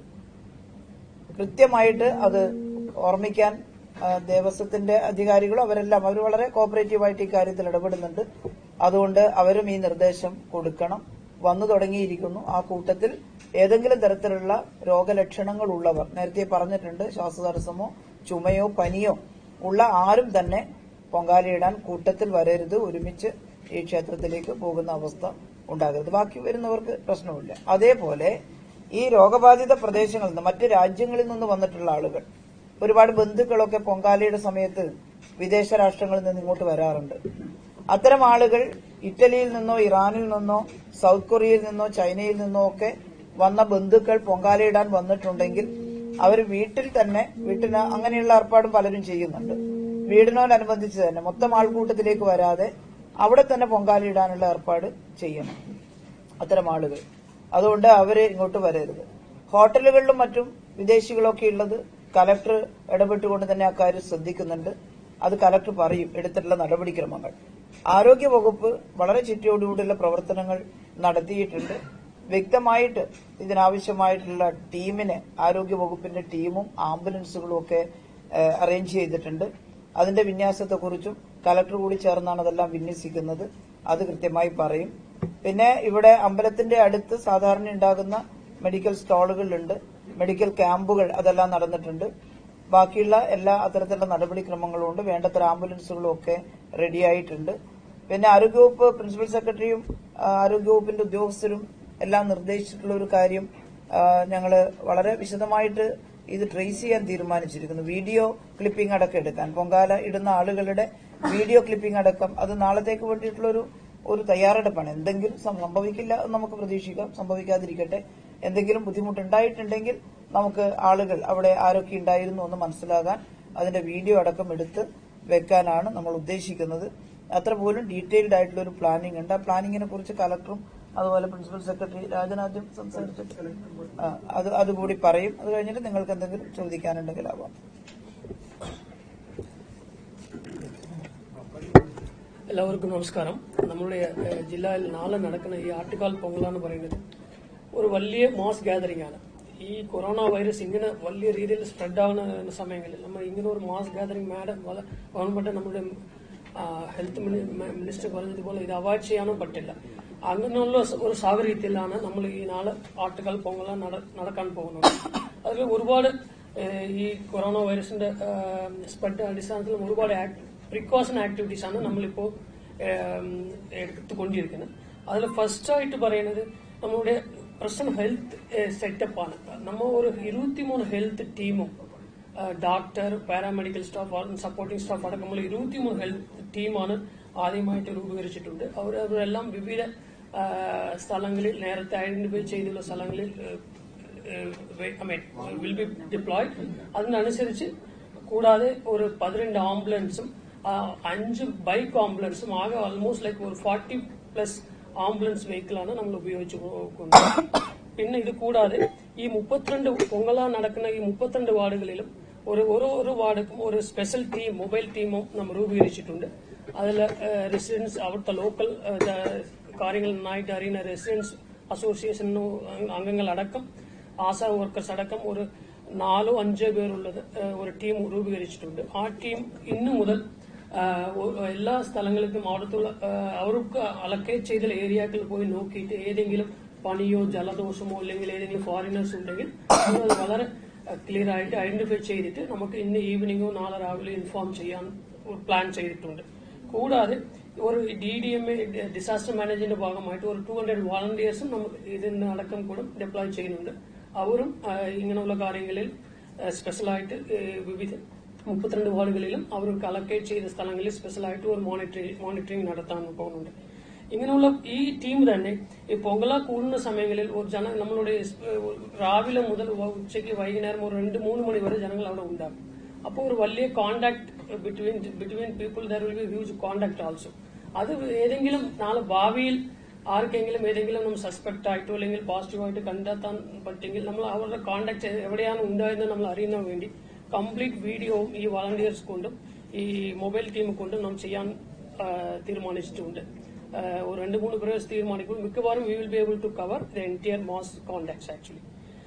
കൃത്യമായിട്ട് അത് ഓർമ്മിക്കാൻ ആ, ദേവസ്വത്തിന്റെ അധികാരികളും അവരെല്ലാം അവർ വളരെ കോപ്പറേറ്റീവായിട്ട് ഈ കാര്യത്തിൽ ഇടപെടുന്നുണ്ട് അതുകൊണ്ട് അവരും ഈ നിർദ്ദേശം കൊടുക്കണം വന്നു തുടങ്ങിയിരിക്കുന്നു ആ കൂട്ടത്തിൽ ഏതെങ്കിലും തരത്തിലുള്ള രോഗലക്ഷണങ്ങൾ ഉള്ളവർ നേരത്തെ പറഞ്ഞിട്ടുണ്ട് ശ്വാസതടസ്സമോ ചുമയോ പനിയോ ഉള്ള ആരും തന്നെ പൊങ്കാലയിടാൻ കൂട്ടത്തിൽ വരരുത് ഒരുമിച്ച് ഈ ക്ഷേത്രത്തിലേക്ക് പോകുന്ന അവസ്ഥ ഉണ്ടാകരുത് ബാക്കി വരുന്നവർക്ക് പ്രശ്നമില്ല അതേപോലെ ഈ രോഗബാധിത പ്രദേശങ്ങളിൽ നിന്ന് മറ്റ് രാജ്യങ്ങളിൽ നിന്ന് വന്നിട്ടുള്ള ആളുകൾ ഒരുപാട് ബന്ധുക്കളൊക്കെ പൊങ്കാലയുടെ സമയത്ത് വിദേശ രാഷ്ട്രങ്ങളിൽ നിന്ന് ഇങ്ങോട്ട് വരാറുണ്ട് അത്തരം ആളുകൾ ഇറ്റലിയിൽ നിന്നോ ഇറാനിൽ നിന്നോ സൗത്ത് കൊറിയയിൽ നിന്നോ ചൈനയിൽ നിന്നോ ഒക്കെ വന്ന ബന്ധുക്കൾ പൊങ്കാലയിടാൻ വന്നിട്ടുണ്ടെങ്കിൽ അവർ വീട്ടിൽ തന്നെ വീട്ടിന് അങ്ങനെയുള്ള ഏർപ്പാടും പലരും ചെയ്യുന്നുണ്ട് വീടിനോടനുബന്ധിച്ച് തന്നെ മൊത്തം ആൾക്കൂട്ടത്തിലേക്ക് വരാതെ അവിടെ തന്നെ പൊങ്കാലയിടാനുള്ള ഏർപ്പാട് ചെയ്യണം അത്തരം ആളുകൾ അതുകൊണ്ട് അവര് ഇങ്ങോട്ട് വരരുത് ഹോട്ടലുകളിലും മറ്റും വിദേശികളൊക്കെ ഉള്ളത് കലക്ടർ ഇടപെട്ടുകൊണ്ട് തന്നെ അക്കാര്യം ശ്രദ്ധിക്കുന്നുണ്ട് അത് കലക്ടർ പറയും എടുത്തിട്ടുള്ള നടപടിക്രമങ്ങൾ ആരോഗ്യ വകുപ്പ് വളരെ ചിട്ടയോടുകൂടിയുള്ള പ്രവർത്തനങ്ങൾ നടത്തിയിട്ടുണ്ട് വ്യക്തമായിട്ട് ഇതിനാവശ്യമായിട്ടുള്ള ടീമിനെ ആരോഗ്യ വകുപ്പിന്റെ ടീമും ആംബുലൻസുകളും ഒക്കെ ഏഹ്, അറേഞ്ച് ചെയ്തിട്ടുണ്ട് അതിന്റെ വിന്യാസത്തെക്കുറിച്ചും കലക്ടർ കൂടി ചേർന്നാണ് അതെല്ലാം വിന്യസിക്കുന്നത് അത് കൃത്യമായി പറയും പിന്നെ ഇവിടെ അമ്പലത്തിന്റെ അടുത്ത് സാധാരണ ഉണ്ടാകുന്ന മെഡിക്കൽ സ്റ്റാളുകളുണ്ട് മെഡിക്കൽ ക്യാമ്പുകൾ അതെല്ലാം നടന്നിട്ടുണ്ട് ബാക്കിയുള്ള എല്ലാ അത്തരത്തിലുള്ള നടപടിക്രമങ്ങളും ഉണ്ട് വേണ്ടത്ര ആംബുലൻസുകളും ഒക്കെ റെഡിയായിട്ടുണ്ട് പിന്നെ ആരോഗ്യവകുപ്പ് പ്രിൻസിപ്പൽ സെക്രട്ടറിയും ആ, ആരോഗ്യവകുപ്പിന്റെ ഉദ്യോഗസ്ഥരും എല്ലാം നിർദ്ദേശിച്ചിട്ടുള്ള ഒരു കാര്യം ഞങ്ങൾ വളരെ വിശദമായിട്ട് ഇത് ട്രേസ് ചെയ്യാൻ തീരുമാനിച്ചിരിക്കുന്നു വീഡിയോ ക്ലിപ്പിംഗ് അടക്കം എടുക്കാൻ പൊങ്കാല ഇടുന്ന ആളുകളുടെ വീഡിയോ ക്ലിപ്പിംഗ് അടക്കം അത് നാളത്തേക്ക് വേണ്ടിയിട്ടുള്ള ഒരു ഒരു തയ്യാറെടുപ്പാണ് എന്തെങ്കിലും സം- സംഭവിക്കില്ല എന്ന് നമുക്ക് പ്രതീക്ഷിക്കാം സംഭവിക്കാതിരിക്കട്ടെ എന്തെങ്കിലും ബുദ്ധിമുട്ടുണ്ടായിട്ടുണ്ടെങ്കിൽ നമുക്ക് ആളുകൾ അവിടെ ആരൊക്കെ ഉണ്ടായിരുന്നു എന്ന് മനസ്സിലാകാൻ അതിന്റെ വീഡിയോ അടക്കം എടുത്ത് വെക്കാനാണ് നമ്മൾ ഉദ്ദേശിക്കുന്നത് അത്ര പോലും ഡീറ്റെയിൽഡ് ആയിട്ടുള്ള ഒരു പ്ലാനിംഗ് ഉണ്ട് ആ പ്ലാനിങ്ങിനെ കുറിച്ച് കലക്ടറും അതുപോലെ പ്രിൻസിപ്പൽ സെക്രട്ടറി രാജനാദ്യം സംസാരിച്ചിട്ട് ആ, അത് അതുകൂടി പറയും അത് കഴിഞ്ഞിട്ട് നിങ്ങൾക്ക് എന്തെങ്കിലും ചോദിക്കാനുണ്ടെങ്കിൽ ആവാം എല്ലാവർക്കും നമസ്കാരം നമ്മുടെ ഏഹ്, ജില്ലയിൽ നാളെ നടക്കുന്ന ഈ ആട്ടുകാൽ പൊങ്കൽ എന്ന് പറയുന്നത് ഒരു വലിയ മാസ് ഗാദറിംഗ് ആണ് ഈ കൊറോണ വൈറസ് ഇങ്ങനെ വലിയ രീതിയിൽ സ്പ്രെഡ് ആവുന്ന സമയങ്ങളിൽ നമ്മൾ ഇങ്ങനെ ഒരു മാസ് ഗാദറിംഗ് മാഡം ഗവൺമെന്റ് നമ്മുടെ ഹെൽത്ത് മിനിസ്റ്റർ പറഞ്ഞതുപോലെ ഇത് അവോയ്ഡ് ചെയ്യാനും പറ്റില്ല അങ്ങനെയുള്ള ഒരു സാഹചര്യത്തിലാണ് നമ്മൾ ഈ നാളെ ആട്ടുകാൽ പൊങ്കൽ നട- നടക്കാൻ പോകുന്നത് അതിൽ ഒരുപാട് ഏഹ്, ഈ കൊറോണ വൈറസിന്റെ സ്പ്രെഡ് അടിസ്ഥാനത്തിൽ ഒരുപാട് പ്രിക്കോഷൻ ആക്ടിവിറ്റീസ് ആണ് നമ്മളിപ്പോ ഏം, എടുത്തുകൊണ്ടിരിക്കുന്നത് അതിൽ ഫസ്റ്റ് ആയിട്ട് പറയുന്നത് നമ്മുടെ പ്രസന്റ് ഹെൽത്ത് സെറ്റപ്പ് ആണ് നമ്മ ഒരു ഇരുപത്തിമൂന്ന് ഹെൽത്ത് ടീമും doctor paramedical staff supporting staff അടക്കമുള്ള ഇരുപത്തിമൂന്ന് ഹെൽത്ത് ടീമാണ് ആദ്യമായിട്ട് രൂപീകരിച്ചിട്ടുണ്ട് അവർ അവരെല്ലാം വിവിധ ആ, സ്ഥലങ്ങളിൽ നേരത്തെ ഐഡന്റിഫൈ ചെയ്തുള്ള സ്ഥലങ്ങളിൽ I mean will be deployed അതിനനുസരിച്ച് കൂടാതെ ഒരു പതിനെണ്ട് ആംബുലൻസും ആ, അഞ്ച് ബൈക്ക് ആംബുലൻസും ആകെ ഓൾമോസ്റ്റ് ലൈക്ക് ഒരു ഫോർട്ടി പ്ലസ് ആംബുലൻസ് വെഹിക്കിളാണ് നമ്മൾ ഉപയോഗിച്ചു പോകുന്നത് പിന്നെ ഇത് കൂടാതെ ഈ മുപ്പത്തിരണ്ട് പൊങ്കല നടക്കുന്ന ഈ മുപ്പത്തിരണ്ട് വാർഡുകളിലും ഒരു ഓരോ ഓരോ വാർഡുക്കും ഒരു സ്പെഷ്യൽ ടീം മൊബൈൽ ടീമും നമ്മൾ രൂപീകരിച്ചിട്ടുണ്ട് അതിൽ റെസിഡൻസ് അവിടുത്തെ ലോക്കൽ കാര്യങ്ങൾ നന്നായിട്ട് അറിയുന്ന റെസിഡൻസ് അസോസിയേഷൻ അംഗങ്ങളടക്കം ആശാ വർക്കേഴ്സ് അടക്കം ഒരു നാലോ അഞ്ചോ പേരുള്ളത് ഏഹ്, ഒരു ടീം രൂപീകരിച്ചിട്ടുണ്ട് ആ ടീം ഇന്നു മുതൽ ആഹ്, ഒ- എല്ലാ സ്ഥലങ്ങളിലും അവിടുത്തുള്ള ആഹ്, അവർക്ക് അലക്കേറ്റ് ചെയ്ത ഏരിയകളിൽ പോയി നോക്കിയിട്ട് ഏതെങ്കിലും പനിയോ ജലദോഷമോ അല്ലെങ്കിൽ ഏതെങ്കിലും ഫോറിനേഴ്സ് ഉണ്ടെങ്കിൽ അത് വളരെ ക്ലിയർ ആയിട്ട് ഐഡന്റിഫൈ ചെയ്തിട്ട് നമുക്ക് ഇന്ന് ഈവനിങ്ങോ നാളെ രാവിലെ ഇൻഫോം ചെയ്യാൻ പ്ലാൻ ചെയ്തിട്ടുണ്ട് കൂടാതെ ഒരു D D M A disaster മാനേജ്മെന്റിന്റെ ഭാഗമായിട്ട് ഒരു ടു ഹൺഡ്രഡ് വോളണ്ടിയേഴ്സും നമുക്ക് ഇതിന് അടക്കം കൂടെ ഡിപ്ലോയ് ചെയ്യുന്നുണ്ട് അവരും ആ, ഇങ്ങനെയുള്ള കാര്യങ്ങളിൽ ആ, സ്പെഷ്യലായിട്ട് ഏ, വിവിധ മുപ്പത്തിരണ്ട് വാർഡുകളിലും അവർക്ക് അലക്കേറ്റ് ചെയ്ത സ്ഥലങ്ങളിൽ സ്പെഷ്യലായിട്ട് ഒരു മോണിറ്ററിംഗ് മോണിറ്ററിംഗ് നടത്താൻ പോകുന്നുണ്ട് ഇങ്ങനെയുള്ള ഈ ടീം തന്നെ ഈ പൊങ്കല കൂടുന്ന സമയങ്ങളിൽ ഒരു ജന നമ്മളുടെ സ്- രാവിലെ മുതൽ വ- ഉച്ചയ്ക്ക് വൈകുന്നേരം ഒരു രണ്ട് മൂന്ന് മണി വരെ ജനങ്ങൾ അവിടെ ഉണ്ടാകും അപ്പോൾ ഒരു വലിയ contact between between people there will be huge contact also അത് ഏതെങ്കിലും നാളെ ഭാവിയിൽ ആർക്കെങ്കിലും ഏതെങ്കിലും നമ്മൾ സസ്പെക്ട് ആയിട്ടോ അല്ലെങ്കിൽ പോസിറ്റീവായിട്ട് കണ്ടെത്താൻ പറ്റുമെങ്കിൽ നമ്മൾ അവരുടെ കോണ്ടാക്ട് എവിടെയാണ് ഉണ്ടായതെന്ന് നമ്മൾ അറിയുന്നതിന് വേണ്ടി കംപ്ലീറ്റ് വീഡിയോവും ഈ വളണ്ടിയേഴ്സ് കൊണ്ടും ഈ മൊബൈൽ ടീം കൊണ്ടും നാം ചെയ്യാൻ ആ, തീരുമാനിച്ചിട്ടുണ്ട് ആ, ഒരു രണ്ട് മൂന്ന് പ്രവേശ് തീരുമാനിക്കുമ്പോൾ മിക്കവാറും we will be able to cover the entire mass contacts actually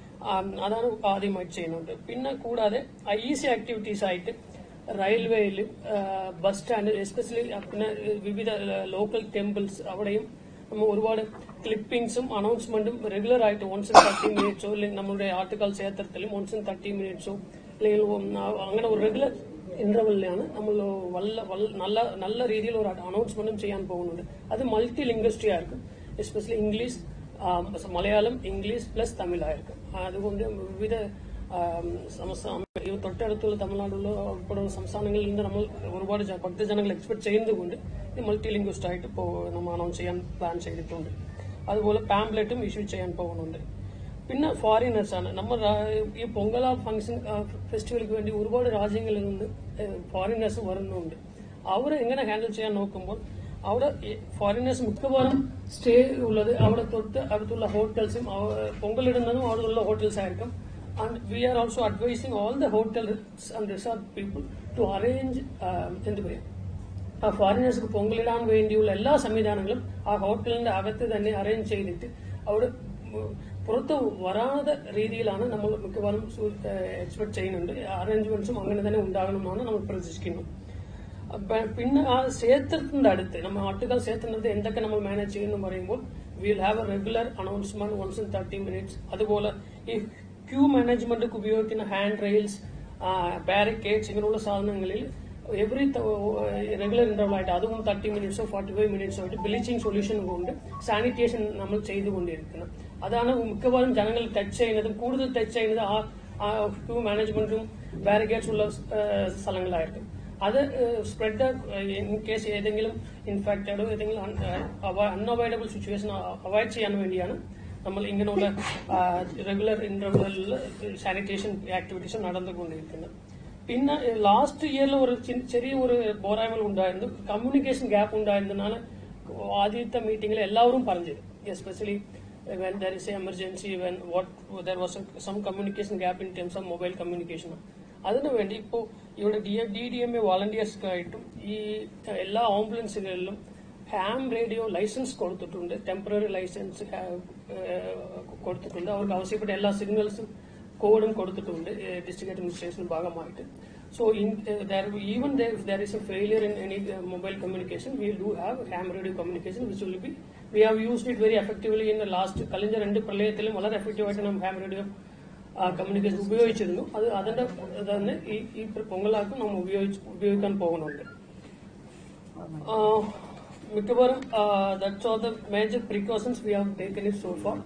അതാണ് ആദ്യമായിട്ട് ചെയ്യുന്നുണ്ട് പിന്നെ കൂടാതെ ഈസി ആക്ടിവിറ്റീസ് ആയിട്ട് റെയിൽവേയിൽ ബസ് സ്റ്റാൻഡ് എസ്പെഷ്യലി പിന്നെ വിവിധ ലോക്കൽ ടെമ്പിൾസ് അവിടെയും നമ്മൾ ഒരുപാട് ക്ലിപ്പിംഗ്സും അനൗൺസ്മെന്റും റെഗുലർ ആയിട്ട് വൺസ് ഇൻ തേർട്ടി മിനിറ്റ്സോ അല്ലെങ്കിൽ നമ്മുടെ ആർട്ടിക്കൽ ക്ഷേത്രത്തിലും വൺസ് ഇൻ തേർട്ടി മിനിറ്റ്സോ അല്ലെങ്കിൽ ഒന്ന് അങ്ങനെ ഒരു റെഗുലർ ഇന്റർവെല്ലിലാണ് നമ്മൾ വല്ല വല്ല- നല്ല നല്ല രീതിയിൽ ഒരു അനൗൺസ്മെന്റും ചെയ്യാൻ പോകുന്നുണ്ട് അത് മൾട്ടി ലിംഗ്വിസ്റ്റി ആയിരിക്കും especially English um, Malayalam English plus തമിഴായിരിക്കും അതുകൊണ്ട് വിവിധ ആം, സംസ്ഥാന ഈ തൊട്ടടുത്തുള്ള തമിഴ്നാടുള്ള ഉൾപ്പെടെയുള്ള സംസ്ഥാനങ്ങളിൽ നിന്ന് നമ്മൾ ഒരുപാട് ജ- ഭക്തജനങ്ങൾ എക്സ്പെക്ട് ചെയ്യുന്നതുകൊണ്ട് ഇത് മൾട്ടി ലിംഗ്വിസ്റ്റ് ആയിട്ട് ഇപ്പോൾ നമ്മൾ അനൗൺസ് ചെയ്യാൻ പ്ലാൻ ചെയ്തിട്ടുണ്ട് അതുപോലെ പാംപ്ലെറ്റും ഇഷ്യൂ ചെയ്യാൻ പോകുന്നുണ്ട് പിന്നെ ഫോറിനേഴ്സ് ആണ് നമ്മൾ രാ- ഈ പൊങ്കല ഫംഗ്ഷൻ ഫെസ്റ്റിവലിക്ക് വേണ്ടി ഒരുപാട് രാജ്യങ്ങളിൽ നിന്ന് ഫോറിനേഴ്സ് വരുന്നുണ്ട് അവരെ എങ്ങനെ ഹാൻഡിൽ ചെയ്യാൻ നോക്കുമ്പോൾ അവിടെ ഫോറിനേഴ്സ് മിക്കവാറും സ്റ്റേ ഉള്ളത് അവിടെ തൊട്ട് അടുത്തുള്ള ഹോട്ടൽസും പൊങ്കലിടുന്നതും അവിടെയുള്ള ഹോട്ടൽസ് ആയിരിക്കും and we are also advising all the hotels and resort people to arrange എന്ത് പറയാം ആ ഫോറിനേഴ്സിന് പൊങ്കലിടാൻ വേണ്ടിയുള്ള എല്ലാ സംവിധാനങ്ങളും ആ ഹോട്ടലിന്റെ അകത്ത് തന്നെ അറേഞ്ച് ചെയ്തിട്ട് അവിടെ ഉം, പുറത്ത് വരാതെ രീതിയിലാണ് നമ്മൾ മിക്കവാറും എക്സ്പെക്ട് ചെയ്യുന്നുണ്ട് അറേഞ്ച്മെന്റ്സും അങ്ങനെ തന്നെ ഉണ്ടാകണമെന്നാണ് നമ്മൾ പ്രതീക്ഷിക്കുന്നത് അപ്പൊ പിന്നെ ആ ക്ഷേത്രത്തിന്റെ അടുത്ത് നമ്മൾ ആട്ടുകാൽ ക്ഷേത്രത്തിന്റെ അടുത്ത് എന്തൊക്കെ നമ്മൾ മാനേജ് ചെയ്യുന്നു പറയുമ്പോൾ will have a regular announcement once in thirty minutes അതുപോലെ ഈ ക്യൂ മാനേജ്മെന്റ് ഉപയോഗിക്കുന്ന ഹാൻഡ് റെയിൽസ് ബാരിക്കേഡ്സ് ഇങ്ങനെയുള്ള സാധനങ്ങളിൽ എവറി റെഗുലർ ഇന്റർവൽ ആയിട്ട് അതും തേർട്ടി മിനിറ്റ്സോ ഫോർട്ടി ഫൈവ് മിനിറ്റ്സോ ആയിട്ട് ബ്ലീച്ചിങ് സൊല്യൂഷൻ കൊണ്ട് സാനിറ്റേഷൻ നമ്മൾ ചെയ്തുകൊണ്ടിരിക്കുന്നത് അതാണ് മിക്കവാറും ജനങ്ങൾ ടച്ച് ചെയ്യുന്നതും കൂടുതൽ ടച്ച് ചെയ്യുന്നത് ആ ക്യൂ മാനേജ്മെന്റും ബാരിക്കേഡ്സ് ഉള്ള ആ, സ്ഥലങ്ങളായിരിക്കും അത് സ്പ്രെഡ് ഇൻ കേസ് ഏതെങ്കിലും ഇൻഫെക്റ്റഡോ ഏതെങ്കിലും അൺഅവോയ്ഡബിൾ സിറ്റുവേഷൻ അവോയ്ഡ് ചെയ്യാൻ വേണ്ടിയാണ് നമ്മൾ ഇങ്ങനെയുള്ള റെഗുലർ ഇന്റർവെല്ലിൽ സാനിറ്റേഷൻ ആക്ടിവിറ്റീസ് നടന്നുകൊണ്ടിരിക്കുന്നത് പിന്നെ ലാസ്റ്റ് ഇയറിൽ ഒരു ചി- ചെറിയ ഒരു പോരായ്മ ഉണ്ടായിരുന്നു കമ്മ്യൂണിക്കേഷൻ ഗ്യാപ്പ് ഉണ്ടായിരുന്നതാണ് ആദ്യത്തെ മീറ്റിംഗിൽ എല്ലാവരും പറഞ്ഞത് especially when there is a emergency when what there was a, some communication gap in terms of mobile communication അതിനു വേണ്ടി ഇപ്പോൾ ഇവിടെ D D D M A വോളണ്ടിയേഴ്സ്ക്കായിട്ടും ഈ എല്ലാ ആംബുലൻസുകളിലും ഹാം റേഡിയോ ലൈസൻസ് കൊടുത്തിട്ടുണ്ട് ടെമ്പററി ലൈസൻസ് കൊടുത്തിട്ടുണ്ട് അവർക്ക് ആവശ്യപ്പെട്ട എല്ലാ സിഗ്നൽസും കോഡും കൊടുത്തിട്ടുണ്ട് ഡിസ്ട്രിക്ട് അഡ്മിനിസ്ട്രേഷൻ ഭാഗമായിട്ട് so in even there is a failure in any mobile communication we do have ham radio communication which will be we have used it very effectively in last കഴിഞ്ഞ രണ്ട് പ്രളയത്തിലും വളരെ എഫക്റ്റീവായിട്ട് നാം ഹാം റേഡിയോ കമ്മ്യൂണിക്കേഷൻ ഉപയോഗിച്ചിരുന്നു അത് അതിന്റെ തന്നെ ഈ ഈ പൊങ്കലാക്കും നാം ഉപയോഗിച്ച് ഉപയോഗിക്കാൻ പോകുന്നുണ്ട് Uh, മിക്കവാറും that's all the major precautions we have taken it so far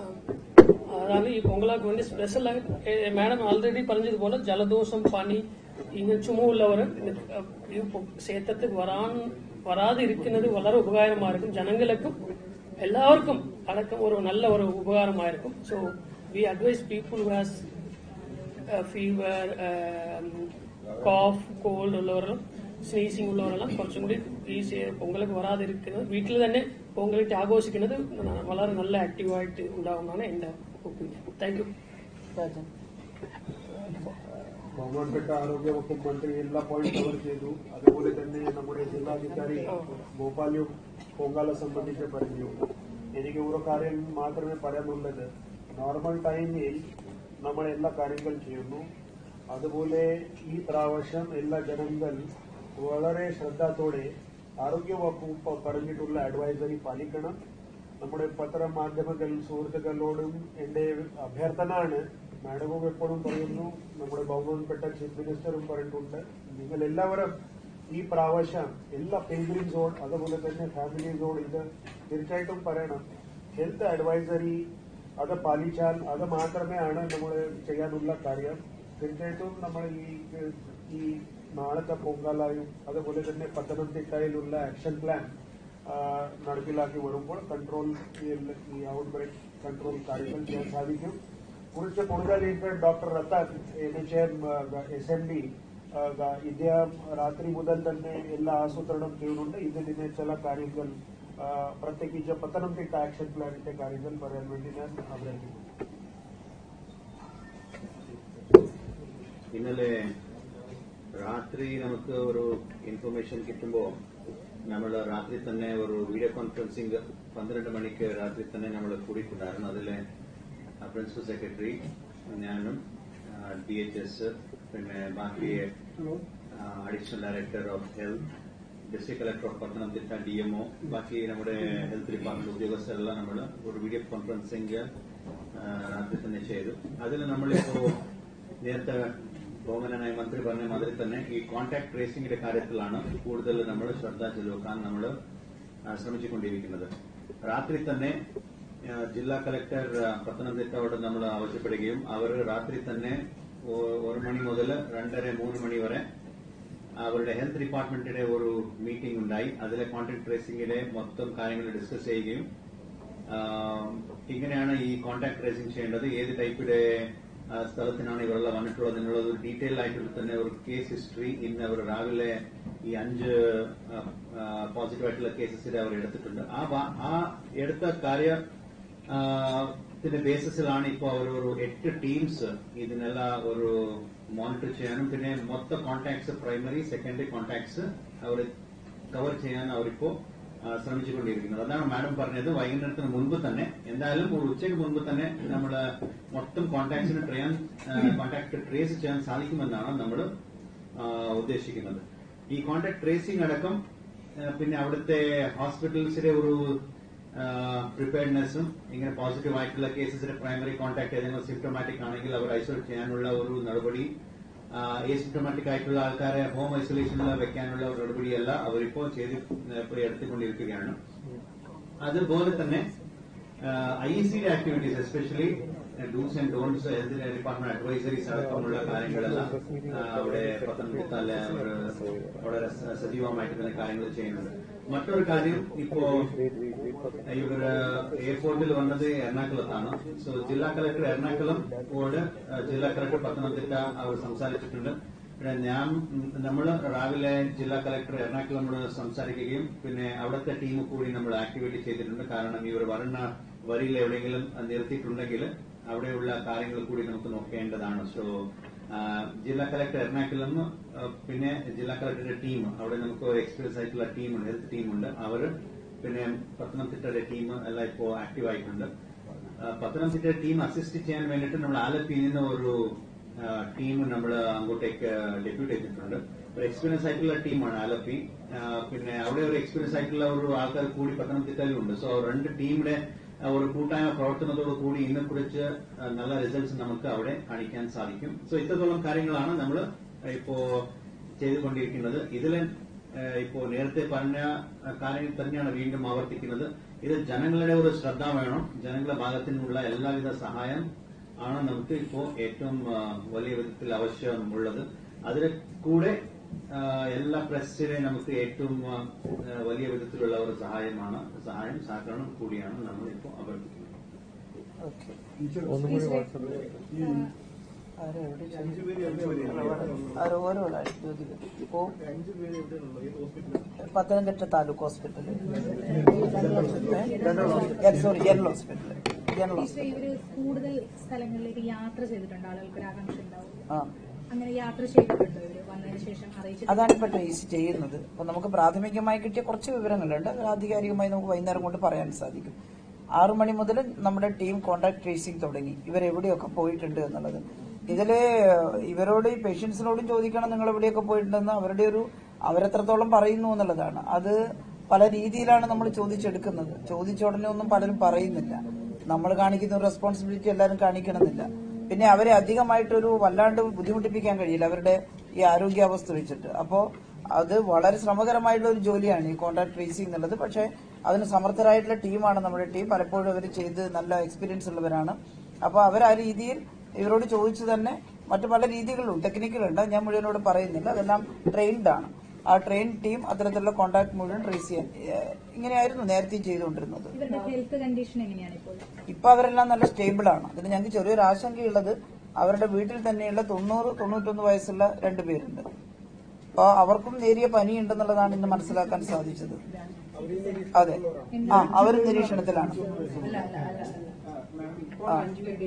അതാണ് ഈ പൊങ്കലാക്ക് വേണ്ടി സ്പെഷ്യൽ ആയിട്ട് മാഡം ആൾറെഡി പറഞ്ഞതുപോലെ ജലദോഷം പനി ഇങ്ങനെ ചുമവുള്ളവർ ഈ പൊ- ക്ഷേത്രത്തിൽ വരാൻ വരാതിരിക്കുന്നത് വളരെ ഉപകാരമായിരിക്കും ജനങ്ങൾക്കും എല്ലാവർക്കും അടക്കം ഒരു നല്ല ഒരു ഉപകാരമായിരിക്കും so we advise people who has fever cough cold ഉള്ളവരെല്ലാം സ്നീസിംഗ് ഉള്ളവരെല്ലാം കുറച്ചും കൂടി ഈ സേ- പൊങ്കലൊക്കെ വരാതിരിക്കുന്നത് വീട്ടിൽ തന്നെ പൊങ്കലിട്ട് ആഘോഷിക്കുന്നത് വളരെ നല്ല ആക്റ്റീവായിട്ട് ഉണ്ടാവുന്നതാണ് എന്റെ ഒപ്പീനിയൻ താങ്ക് യു രാജൻ ബഹുമാനപ്പെട്ട ആരോഗ്യ വകുപ്പ് മന്ത്രി എല്ലാ പോയിന്റ് കവർ ചെയ്തു അതുപോലെ തന്നെ നമ്മുടെ ജില്ലാധികാരി ഭോപ്പാലും പൊങ്കാല സംബന്ധിച്ച് പറഞ്ഞു എനിക്ക് ഒരു കാര്യം മാത്രമേ പറയാനുള്ളത് നോർമൽ ടൈമിൽ നമ്മൾ എല്ലാ കാര്യങ്ങൾ ചെയ്യുന്നു അതുപോലെ ഈ പ്രാവശ്യം എല്ലാ ജനങ്ങൾ വളരെ ശ്രദ്ധത്തോടെ ആരോഗ്യ വകുപ്പ് പറഞ്ഞിട്ടുള്ള അഡ്വൈസറി പാലിക്കണം നമ്മുടെ പത്രമാധ്യമങ്ങൾ സുഹൃത്തുക്കളോടും എന്റെ അഭ്യർത്ഥനയാണ് മാഡവും എപ്പോഴും പറയുന്നു നമ്മുടെ ബഹുമാനപ്പെട്ട ചീഫ് മിനിസ്റ്ററും പറഞ്ഞിട്ടുണ്ട് നിങ്ങൾ എല്ലാവരും ഈ പ്രാവശ്യം എല്ലാ പിൽഗ്രിംസോട് അതുപോലെ തന്നെ ഫാമിലീസോട് ഇത് തീർച്ചയായിട്ടും പറയണം ഹെൽത്ത് അഡ്വൈസറി അത് പാലിച്ചാൽ അത് മാത്രമേ ആണ് നമ്മൾ ചെയ്യാനുള്ള കാര്യം തീർച്ചയായിട്ടും നമ്മൾ ഈ ഈ നാളത്തെ പൊങ്കാലായും അതുപോലെ തന്നെ പത്തനംതിട്ടയിലുള്ള ആക്ഷൻ പ്ലാൻ ആ, നടപ്പിലാക്കി വരുമ്പോൾ കൺട്രോൾ ഈ ഔട്ട് ബ്രേക്ക് കൺട്രോൾ കാര്യങ്ങൾ ചെയ്യാൻ സാധിക്കും കുറിച്ച് കൂടുതലായിട്ട് doctor Rathan N H M S M D ഇദ്ദേഹം രാത്രി മുതൽ തന്നെ എല്ലാ ആസൂത്രണം ചെയ്യുന്നുണ്ട് ഇതിനെ ചില കാര്യങ്ങൾ ആ, പ്രത്യേകിച്ച് പത്തനംതിട്ട ആക്ഷൻ പ്ലാനിന്റെ കാര്യങ്ങൾ പറയാൻ വേണ്ടി ഞാൻ ആഗ്രഹിക്കുന്നു ഇന്നലെ രാത്രി നമുക്ക് ഒരു ഇൻഫർമേഷൻ കിട്ടുമ്പോൾ നമ്മൾ രാത്രി തന്നെ ഒരു വീഡിയോ കോൺഫറൻസിംഗ് പന്ത്രണ്ട് മണിക്ക് രാത്രി തന്നെ നമ്മൾ കൂടിയിട്ടുണ്ടായിരുന്നു അതിലെ പ്രിൻസിപ്പൽ സെക്രട്ടറി ഞാനും ഡി എച്ച് എസ് പിന്നെ ബാക്കി additional director of health district collector of Pathanamthitta D MO ബാക്കി നമ്മുടെ ഹെൽത്ത് ഡിപ്പാർട്ട്മെന്റ് ഉദ്യോഗസ്ഥരെല്ലാം നമ്മൾ ഒരു വീഡിയോ കോൺഫറൻസിംഗ് രാത്രി തന്നെ ചെയ്തു അതിൽ നമ്മളിപ്പോ നേരത്തെ ബഹുമാനായ മന്ത്രി പറഞ്ഞ മാതിരി തന്നെ ഈ കോൺടാക്ട് ട്രേസിംഗിന്റെ കാര്യത്തിലാണ് കൂടുതൽ നമ്മൾ ശ്രദ്ധ ചെലുത്താൻ നമ്മൾ ശ്രമിച്ചുകൊണ്ടിരിക്കുന്നത് രാത്രി തന്നെ ആ, ജില്ലാ കളക്ടർ ആ, പത്തനംതിട്ടയോട് നമ്മൾ ആവശ്യപ്പെടുകയും അവർ രാത്രി തന്നെ ഒ- ഒരു മണി മുതൽ രണ്ടര മൂന്ന് മണി വരെ അവരുടെ ഹെൽത്ത് ഡിപ്പാർട്ട്മെന്റിന്റെ ഒരു മീറ്റിംഗ് ഉണ്ടായി അതിലെ കോൺടാക്ട് ട്രേസിംഗിലെ മൊത്തം കാര്യങ്ങൾ ഡിസ്കസ് ചെയ്യുകയും ആ, ഇങ്ങനെയാണ് ഈ കോൺടാക്ട് ട്രേസിംഗ് ചെയ്യേണ്ടത് ഏത് ടൈപ്പിലെ ആ, സ്ഥലത്തിനാണ് ഇവരെല്ലാം വന്നിട്ടുള്ളത് എന്നുള്ളത് ഒരു ഡീറ്റെയിൽ ആയിട്ടുള്ള തന്നെ ഒരു കേസ് ഹിസ്റ്ററി ഇന്ന് അവർ രാവിലെ ഈ അഞ്ച് പോസിറ്റീവ് ആയിട്ടുള്ള കേസസിൽ അവർ എടുത്തിട്ടുണ്ട് ആ ഭാ- ആ എടുത്ത കാര്യ ആ, ത്തിന്റെ ബേസിസിലാണ് ഇപ്പോൾ അവർ ഒരു എട്ട് ടീംസ് ഇതിനെല്ലാം ഒരു മോണിറ്റർ ചെയ്യാനും പിന്നെ മൊത്തം കോൺടാക്ട്സ് പ്രൈമറി സെക്കൻഡറി കോൺടാക്ട്സ് അവർ കവർ ചെയ്യാൻ അവരിപ്പോ ആ, ശ്രമിച്ചുകൊണ്ടിരിക്കുന്നത് അതാണ് മാഡം പറഞ്ഞത് വൈകുന്നേരത്തിന് മുൻപ് തന്നെ എന്തായാലും ഒരു ഉച്ചയ്ക്ക് മുൻപ് തന്നെ നമ്മൾ മൊത്തം കോൺടാക്ട്സിന് ട്രെയിൻ കോൺടാക്ട് ട്രേസ് ചെയ്യാൻ സാധിക്കുമെന്നാണ് നമ്മൾ ഉദ്ദേശിക്കുന്നത് ഈ കോൺടാക്ട് ട്രേസിംഗ് അടക്കം ആ, പിന്നെ അവിടുത്തെ ഹോസ്പിറ്റൽസിലെ ഒരു പ്രിപ്പയർനെസ്സും ഇങ്ങനെ പോസിറ്റീവ് ആയിട്ടുള്ള കേസസിന്റെ പ്രൈമറി കോൺടാക്ട് ഏതെങ്കിലും സിംറ്റമാറ്റിക് ആണെങ്കിൽ അവർ ഐസൊലേറ്റ് ചെയ്യാനുള്ള ഒരു നടപടി ഏസിംറ്റമാറ്റിക് ആയിട്ടുള്ള ആൾക്കാരെ ഹോം ഐസൊലേഷനിൽ വെക്കാനുള്ള ഒരു നടപടിയല്ല അവരിപ്പോ ചെയ്ത് ഇപ്പോൾ എടുത്തുകൊണ്ടിരിക്കുകയാണ് അതുപോലെ തന്നെ ഐ സിയുടെ activities especially dos and don'ts health department advisories അടക്കമുള്ള കാര്യങ്ങളെല്ലാം ആ, അവിടെ പത്തനംതിട്ട അല്ലെ അവർ വളരെ സ- സജീവമായിട്ട് തന്നെ കാര്യങ്ങൾ ചെയ്യുന്നുണ്ട് മറ്റൊരു കാര്യം ഇപ്പോ ഇവര് എയർപോർട്ടിൽ വന്നത് എറണാകുളത്താണ് സോ ജില്ലാ കളക്ടർ എറണാകുളം ഓട് ജില്ലാ കളക്ടർ പത്തനംതിട്ട അവർ സംസാരിച്ചിട്ടുണ്ട് പിന്നെ ഞാൻ നമ്മൾ രാവിലെ ജില്ലാ കളക്ടർ എറണാകുളമോട് സംസാരിക്കുകയും പിന്നെ അവിടുത്തെ ടീം കൂടി നമ്മൾ ആക്ടിവേറ്റ് ചെയ്തിട്ടുണ്ട് കാരണം ഇവർ വരുന്ന വരിയിൽ എവിടെയെങ്കിലും നിർത്തിയിട്ടുണ്ടെങ്കിൽ അവിടെയുള്ള കാര്യങ്ങൾ കൂടി നമുക്ക് നോക്കേണ്ടതാണ് സോ ജില്ലാ കളക്ടർ എറണാകുളം ആ, പിന്നെ ജില്ലാ കളക്ടറുടെ ടീം അവിടെ നമുക്ക് എക്സ്പീരിയൻസ് ആയിട്ടുള്ള ടീമുണ്ട് ഹെൽത്ത് ടീമുണ്ട് അവർ പിന്നെ പത്തനംതിട്ടയുടെ ടീം എല്ലാം ഇപ്പോൾ ആക്റ്റീവ് ആയിട്ടുണ്ട് ആ, പത്തനംതിട്ട ടീം അസിസ്റ്റ് ചെയ്യാൻ വേണ്ടിയിട്ട് നമ്മൾ ആലപ്പിയിൽ നിന്ന് ഒരു ടീം നമ്മൾ അങ്ങോട്ടേക്ക് ഡെപ്യൂട്ട് ചെയ്തിട്ടുണ്ട് ഒരു എക്സ്പീരിയൻസ് ആയിട്ടുള്ള ടീമാണ് ആലപ്പി ആ, പിന്നെ അവിടെ ഒരു എക്സ്പീരിയൻസ് ആയിട്ടുള്ള ഒരു ആൾക്കാർ കൂടി പത്തനംതിട്ടയിലുണ്ട് സോ രണ്ട് ടീമിന്റെ ആ, ഒരു കൂട്ടായ്മ പ്രവർത്തനത്തോടു കൂടി ഇതിനെ കുറിച്ച് ആ, നല്ല റിസൾട്ട്സ് നമുക്ക് അവിടെ കാണിക്കാൻ സാധിക്കും സോ ഇത്രത്തോളം കാര്യങ്ങളാണ് നമ്മൾ ഇപ്പോ ചെയ്തുകൊണ്ടിരിക്കുന്നത് ഇതിൽ ഇപ്പോ നേരത്തെ പറഞ്ഞ ആ, കാര്യം തന്നെയാണ് വീണ്ടും ആവർത്തിക്കുന്നത് ഇത് ജനങ്ങളുടെ ഒരു ശ്രദ്ധ വേണം ജനങ്ങളുടെ ഭാഗത്തു നിന്നുള്ള എല്ലാവിധ സഹായം ആണ് നമുക്ക് ഇപ്പോ ഏറ്റവും ആ, വലിയ വിധത്തിൽ ആവശ്യമുള്ളത് അതിൽ കൂടെ ആ, എല്ലാ പ്രസ്സിനെ നമുക്ക് ഏറ്റവും ആ, വലിയ വിധത്തിലുള്ള ഒരു സഹായമാണ് സഹായം സഹകരണം കൂടിയാണ് നമ്മൾ ഇപ്പോൾ അഭ്യർത്ഥിക്കുന്നത് ഓക്കെ ഈ ആരാ എവിടെ അഞ്ചു പേര് എവിടെ വരെയാണ് ആരോ ഓരോ ആളായി ജ്യോതിക ഇപ്പോ അഞ്ചു പേര് എവിടെയാണുള്ളത് ഏത് ഹോസ്പിറ്റലിൽ Pathanamthitta taluk hospital sorry general hospital general Eshwara hospital ഇവര് കൂടുതൽ സ്ഥലങ്ങളിലേക്ക് യാത്ര ചെയ്തിട്ടുണ്ട് ആളുകൾക്ക് ഒരു ആകാംക്ഷ ഉണ്ടാവും ആ അങ്ങനെ യാത്ര ചെയ്തിട്ടുണ്ടോ ഇവര് വന്നതിന് ശേഷം അറിയിച്ചിട്ട് അതാണ് ഇപ്പൊ ട്രേസ് ചെയ്യുന്നത് അപ്പൊ നമുക്ക് പ്രാഥമികമായി കിട്ടിയ കുറച്ച് വിവരങ്ങളുണ്ട് അത് ആധികാരികമായി നമുക്ക് വൈകുന്നേരം കൊണ്ട് പറയാൻ സാധിക്കും ആറു മണി മുതൽ നമ്മുടെ ടീം കോൺടാക്ട് ട്രേസിംഗ് തുടങ്ങി ഇവരെവിടെയൊക്കെ പോയിട്ടുണ്ട് എന്നുള്ളത് ഇതില് ഇവരോട് ഈ പേഷ്യൻസിനോടും ചോദിക്കണം നിങ്ങൾ എവിടെയൊക്കെ പോയിട്ടുണ്ടെന്ന് അവരുടെ ഒരു അവരെത്രത്തോളം പറയുന്നു എന്നുള്ളതാണ് അത് പല രീതിയിലാണ് നമ്മൾ ചോദിച്ചെടുക്കുന്നത് ചോദിച്ച ഉടനെ ഒന്നും പലരും പറയുന്നില്ല നമ്മൾ കാണിക്കുന്ന ഒരു റെസ്പോൺസിബിലിറ്റി എല്ലാവരും കാണിക്കണമെന്നില്ല പിന്നെ അവരെ അധികമായിട്ടൊരു വല്ലാണ്ട് ബുദ്ധിമുട്ടിപ്പിക്കാൻ കഴിയില്ല അവരുടെ ഈ ആരോഗ്യാവസ്ഥ വെച്ചിട്ട് അപ്പോ അത് വളരെ ശ്രമകരമായിട്ടുള്ള ഒരു ജോലിയാണ് ഈ കോൺടാക്ട് ട്രേസിംഗ് എന്നുള്ളത് പക്ഷേ അതിന് സമർത്ഥരായിട്ടുള്ള ടീമാണ് നമ്മുടെ ടീം പലപ്പോഴും അവർ ചെയ്ത് നല്ല എക്സ്പീരിയൻസ് ഉള്ളവരാണ് അപ്പോൾ അവർ ആ രീതിയിൽ ഇവരോട് ചോദിച്ചു തന്നെ മറ്റു പല രീതികളിലും ടെക്നിക്കലുണ്ട് ഞാൻ മുഴുവനോട് പറയുന്നില്ല അതെല്ലാം ട്രെയിൻഡ് ആണ് ആ ട്രെയിൻ ടീം അത്തരത്തിലുള്ള കോൺടാക്ട് മുഴുവൻ ട്രേസ് ചെയ്യാൻ ഏഹ്, ഇങ്ങനെയായിരുന്നു നേരത്തെ ചെയ്തുകൊണ്ടിരുന്നത് ഇവരുടെ ഹെൽത്ത് കണ്ടീഷൻ എങ്ങനെയാണ് ഇപ്പോൾ ഇപ്പൊ അവരെല്ലാം നല്ല സ്റ്റേബിൾ ആണ് അതിന് ഞങ്ങൾക്ക് ചെറിയൊരു ആശങ്കയുള്ളത് അവരുടെ വീട്ടിൽ തന്നെയുള്ള തൊണ്ണൂറ് തൊണ്ണൂറ്റൊന്ന് വയസ്സുള്ള രണ്ടുപേരുണ്ട് അപ്പൊ അവർക്കും നേരിയ പനി ഉണ്ടെന്നുള്ളതാണ് ഇന്ന് മനസ്സിലാക്കാൻ സാധിച്ചത് അതെ ആ അവരും നിരീക്ഷണത്തിലാണ് ആ.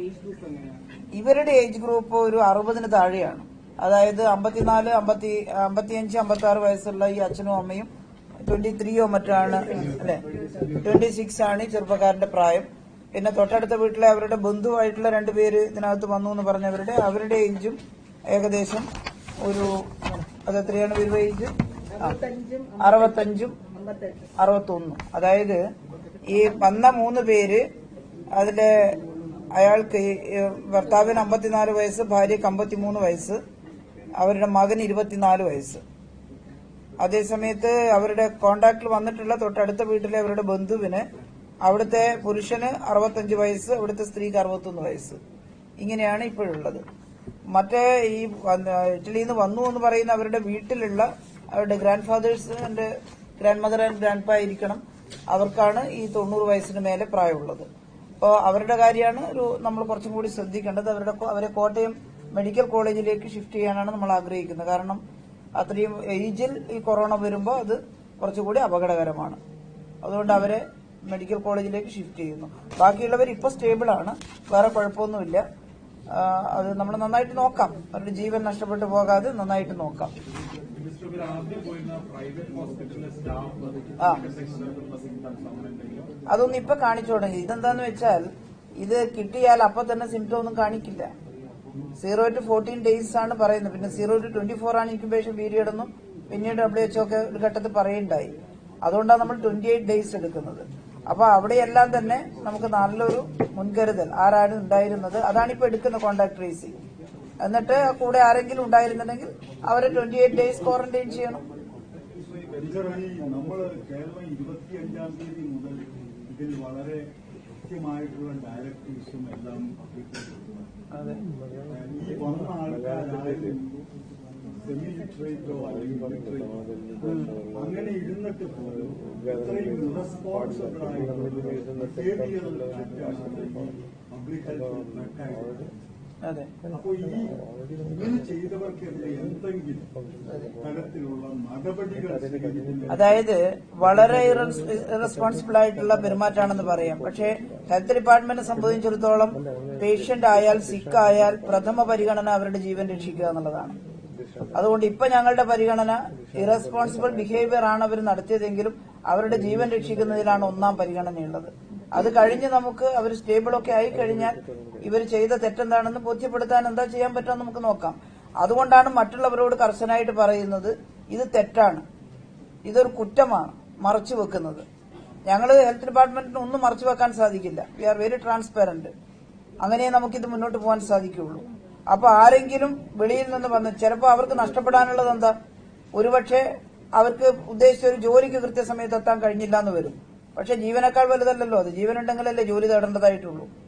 ഇവരുടെ ഏജ് ഗ്രൂപ്പ് ഒരു അറുപതിന് താഴെയാണ് അതായത് അമ്പത്തിനാല് അമ്പത്തി അമ്പത്തിയഞ്ച് അമ്പത്തി ആറ് വയസ്സുള്ള ഈ അച്ഛനും അമ്മയും ട്വന്റി ത്രീയോ മറ്റാണ് അല്ലെ ട്വന്റി സിക്സ് ആണ് ഈ ചെറുപ്പക്കാരന്റെ പ്രായം പിന്നെ തൊട്ടടുത്ത വീട്ടിലെ അവരുടെ ബന്ധുവായിട്ടുള്ള രണ്ടുപേര് ഇതിനകത്ത് വന്നു എന്ന് പറഞ്ഞവരുടെ അവരുടെ ഏജും ഏകദേശം ഒരു അത് എത്രയാണ് ഇവരുടെ ഏജ് ആ, അറുപത്തഞ്ചും അറുപത്തൊന്നും അതായത് ഈ വന്ന മൂന്ന് പേര് അതിലെ അയാൾക്ക് ഈ, ഈ ഭർത്താവിന് അമ്പത്തിനാല് വയസ്സ് ഭാര്യക്ക് അമ്പത്തിമൂന്ന് വയസ്സ് അവരുടെ മകന് ഇരുപത്തിനാല് വയസ്സ് അതേസമയത്ത് അവരുടെ കോണ്ടാക്ടിൽ വന്നിട്ടുള്ള തൊട്ടടുത്ത വീട്ടിലെ അവരുടെ ബന്ധുവിന് അവിടുത്തെ പുരുഷന് അറുപത്തഞ്ച് വയസ്സ് അവിടുത്തെ സ്ത്രീക്ക് അറുപത്തൊന്ന് വയസ്സ് ഇങ്ങനെയാണ് ഇപ്പോഴുള്ളത് മറ്റേ ഈ വന്ന- ഇറ്റലിയിൽ നിന്ന് വന്നു എന്ന് പറയുന്ന അവരുടെ വീട്ടിലുള്ള അവരുടെ grandfathers and grandmother and grandpa ആയിരിക്കണം അവർക്കാണ് ഈ തൊണ്ണൂറ് വയസ്സിന് മേലെ പ്രായമുള്ളത് അപ്പോൾ അവരുടെ കാര്യമാണ് ഒരു നമ്മൾ കുറച്ചും കൂടി ശ്രദ്ധിക്കേണ്ടത് അവരുടെ കോ- അവരെ കോട്ടയം മെഡിക്കൽ കോളേജിലേക്ക് ഷിഫ്റ്റ് ചെയ്യാനാണ് നമ്മൾ ആഗ്രഹിക്കുന്നത് കാരണം അത്രയും ഏജിൽ ഈ കൊറോണ വരുമ്പോൾ അത് കുറച്ചുകൂടി അപകടകരമാണ് അതുകൊണ്ട് അവരെ മെഡിക്കൽ കോളേജിലേക്ക് ഷിഫ്റ്റ് ചെയ്യുന്നു ബാക്കിയുള്ളവർ ഇപ്പോൾ സ്റ്റേബിൾ ആണ് വേറെ കുഴപ്പമൊന്നുമില്ല ആ, അത് നമ്മൾ നന്നായിട്ട് നോക്കാം അവരുടെ ജീവൻ നഷ്ടപ്പെട്ടു പോകാതെ നന്നായിട്ട് നോക്കാം മിസ്റ്റർ ഇവർ ആദ്യം പോയിരുന്ന പ്രൈവറ്റ് ഹോസ്പിറ്റലിലെ സ്റ്റാഫ് ആ. സെക്ഷനിലുള്ള സിംറ്റംസ് അങ്ങനെ എന്തെങ്കിലും അതൊന്നും ഇപ്പൊ കാണിച്ചു തുടങ്ങി ഇതെന്താന്ന് വെച്ചാൽ ഇത് കിട്ടിയാൽ അപ്പൊ തന്നെ സിംറ്റം ഒന്നും കാണിക്കില്ല സീറോ ടു ഫോർട്ടീൻ ഡേയ്സ് ആണ് പറയുന്നത് പിന്നെ സീറോ ടു ട്വന്റി ഫോർ ആണ് ഇൻക്യുബേഷൻ പീരിയഡ് എന്നും പിന്നീട് ഡബ്ല്യു എച്ച് ഒക്കെ ഒരു ഘട്ടത്തിൽ പറയുണ്ടായി അതുകൊണ്ടാണ് നമ്മൾ ട്വന്റി എയ്റ്റ് ഡേയ്സ് എടുക്കുന്നത് അപ്പൊ അവിടെയെല്ലാം തന്നെ നമുക്ക് നല്ലൊരു മുൻകരുതൽ ആരാണ് ഉണ്ടായിരുന്നത് അതാണ് ഇപ്പൊ എടുക്കുന്ന കോണ്ടാക്ട് ട്രേസിംഗ് എന്നിട്ട് കൂടെ ആരെങ്കിലും ഉണ്ടായിരുന്നുണ്ടെങ്കിൽ അവരെ ട്വന്റി എയ്റ്റ് ഡേയ്സ് ക്വാറന്റൈൻ ചെയ്യണം ടീച്ചർ ഈ നമ്മൾ കേരളം ഇരുപത്തിയഞ്ചാം തീയതി മുതൽ ഇതിൽ വളരെ കൃത്യമായിട്ടുള്ള ഡയറക്ടീവ്സും എല്ലാം ഇട്ടിട്ടുണ്ട്. അതെ ഈ വന്ന ആൾക്കാരായാലും സെമി ലിറ്ററേറ്റോ അല്ലെങ്കിൽ ലിറ്ററേറ്റോ അങ്ങനെ ഇരുന്നിട്ട് പോലും ഇത്രയും ഇറസ്പോൺസിബിൾ ആയിട്ടുള്ള ബിഹേവിയറൽ പബ്ലിക് ഹെൽത്ത് അതെ അപ്പോ ഈ ഇങ്ങനെ ചെയ്തവർക്കെതിരെ എന്തെങ്കിലും തരത്തിലുള്ള നടപടികൾ സ്വീകരിക്കുന്നത് അതായത് വളരെ ഇറസ്പോൺസിബിൾ ആയിട്ടുള്ള പെരുമാറ്റമാണെന്ന് പറയാം പക്ഷേ ഹെൽത്ത് ഡിപ്പാർട്ട്മെന്റിനെ സംബന്ധിച്ചിടത്തോളം പേഷ്യന്റ് ആയാൽ സിക്ക് ആയാൽ പ്രഥമ പരിഗണന അവരുടെ ജീവൻ രക്ഷിക്കുക എന്നുള്ളതാണ് അതുകൊണ്ട് ഇപ്പൊ ഞങ്ങളുടെ പരിഗണന ഇറസ്പോൺസിബിൾ ബിഹേവിയർ ആണ് അവർ നടത്തിയതെങ്കിലും അവരുടെ ജീവൻ രക്ഷിക്കുന്നതിലാണ് ഒന്നാം പരിഗണനയുള്ളത് അത് കഴിഞ്ഞ് നമുക്ക് അവർ സ്റ്റേബിൾ ഒക്കെ ആയി കഴിഞ്ഞാൽ ഇവർ ചെയ്ത തെറ്റെന്താണെന്ന് ബോധ്യപ്പെടുത്താൻ എന്താ ചെയ്യാൻ പറ്റുമെന്ന് നമുക്ക് നോക്കാം അതുകൊണ്ടാണ് മറ്റുള്ളവരോട് കർശനായിട്ട് പറയുന്നത് ഇത് തെറ്റാണ് ഇതൊരു കുറ്റമാണ് മറച്ചു വെക്കുന്നത് ഞങ്ങൾ ഹെൽത്ത് ഡിപ്പാർട്ട്മെന്റിന് ഒന്നും മറച്ചു വെക്കാൻ സാധിക്കില്ല വി ആർ വെരി ട്രാൻസ്പെറന്റ് അങ്ങനെ നമുക്കിത് മുന്നോട്ട് പോകാൻ സാധിക്കുകയുള്ളൂ അപ്പൊ ആരെങ്കിലും വെളിയിൽ നിന്ന് വന്ന് ചിലപ്പോൾ അവർക്ക് നഷ്ടപ്പെടാനുള്ളത് എന്താ ഒരുപക്ഷെ അവർക്ക് ഉദ്ദേശിച്ച ഒരു ജോലിക്ക് കൃത്യസമയത്ത് എത്താൻ കഴിഞ്ഞില്ല എന്ന് വരും പക്ഷെ ജീവനേക്കാൾ വലുതല്ലല്ലോ അത് ജീവനുണ്ടെങ്കിലല്ലേ ജോലി തേടേണ്ടതായിട്ടുള്ളൂ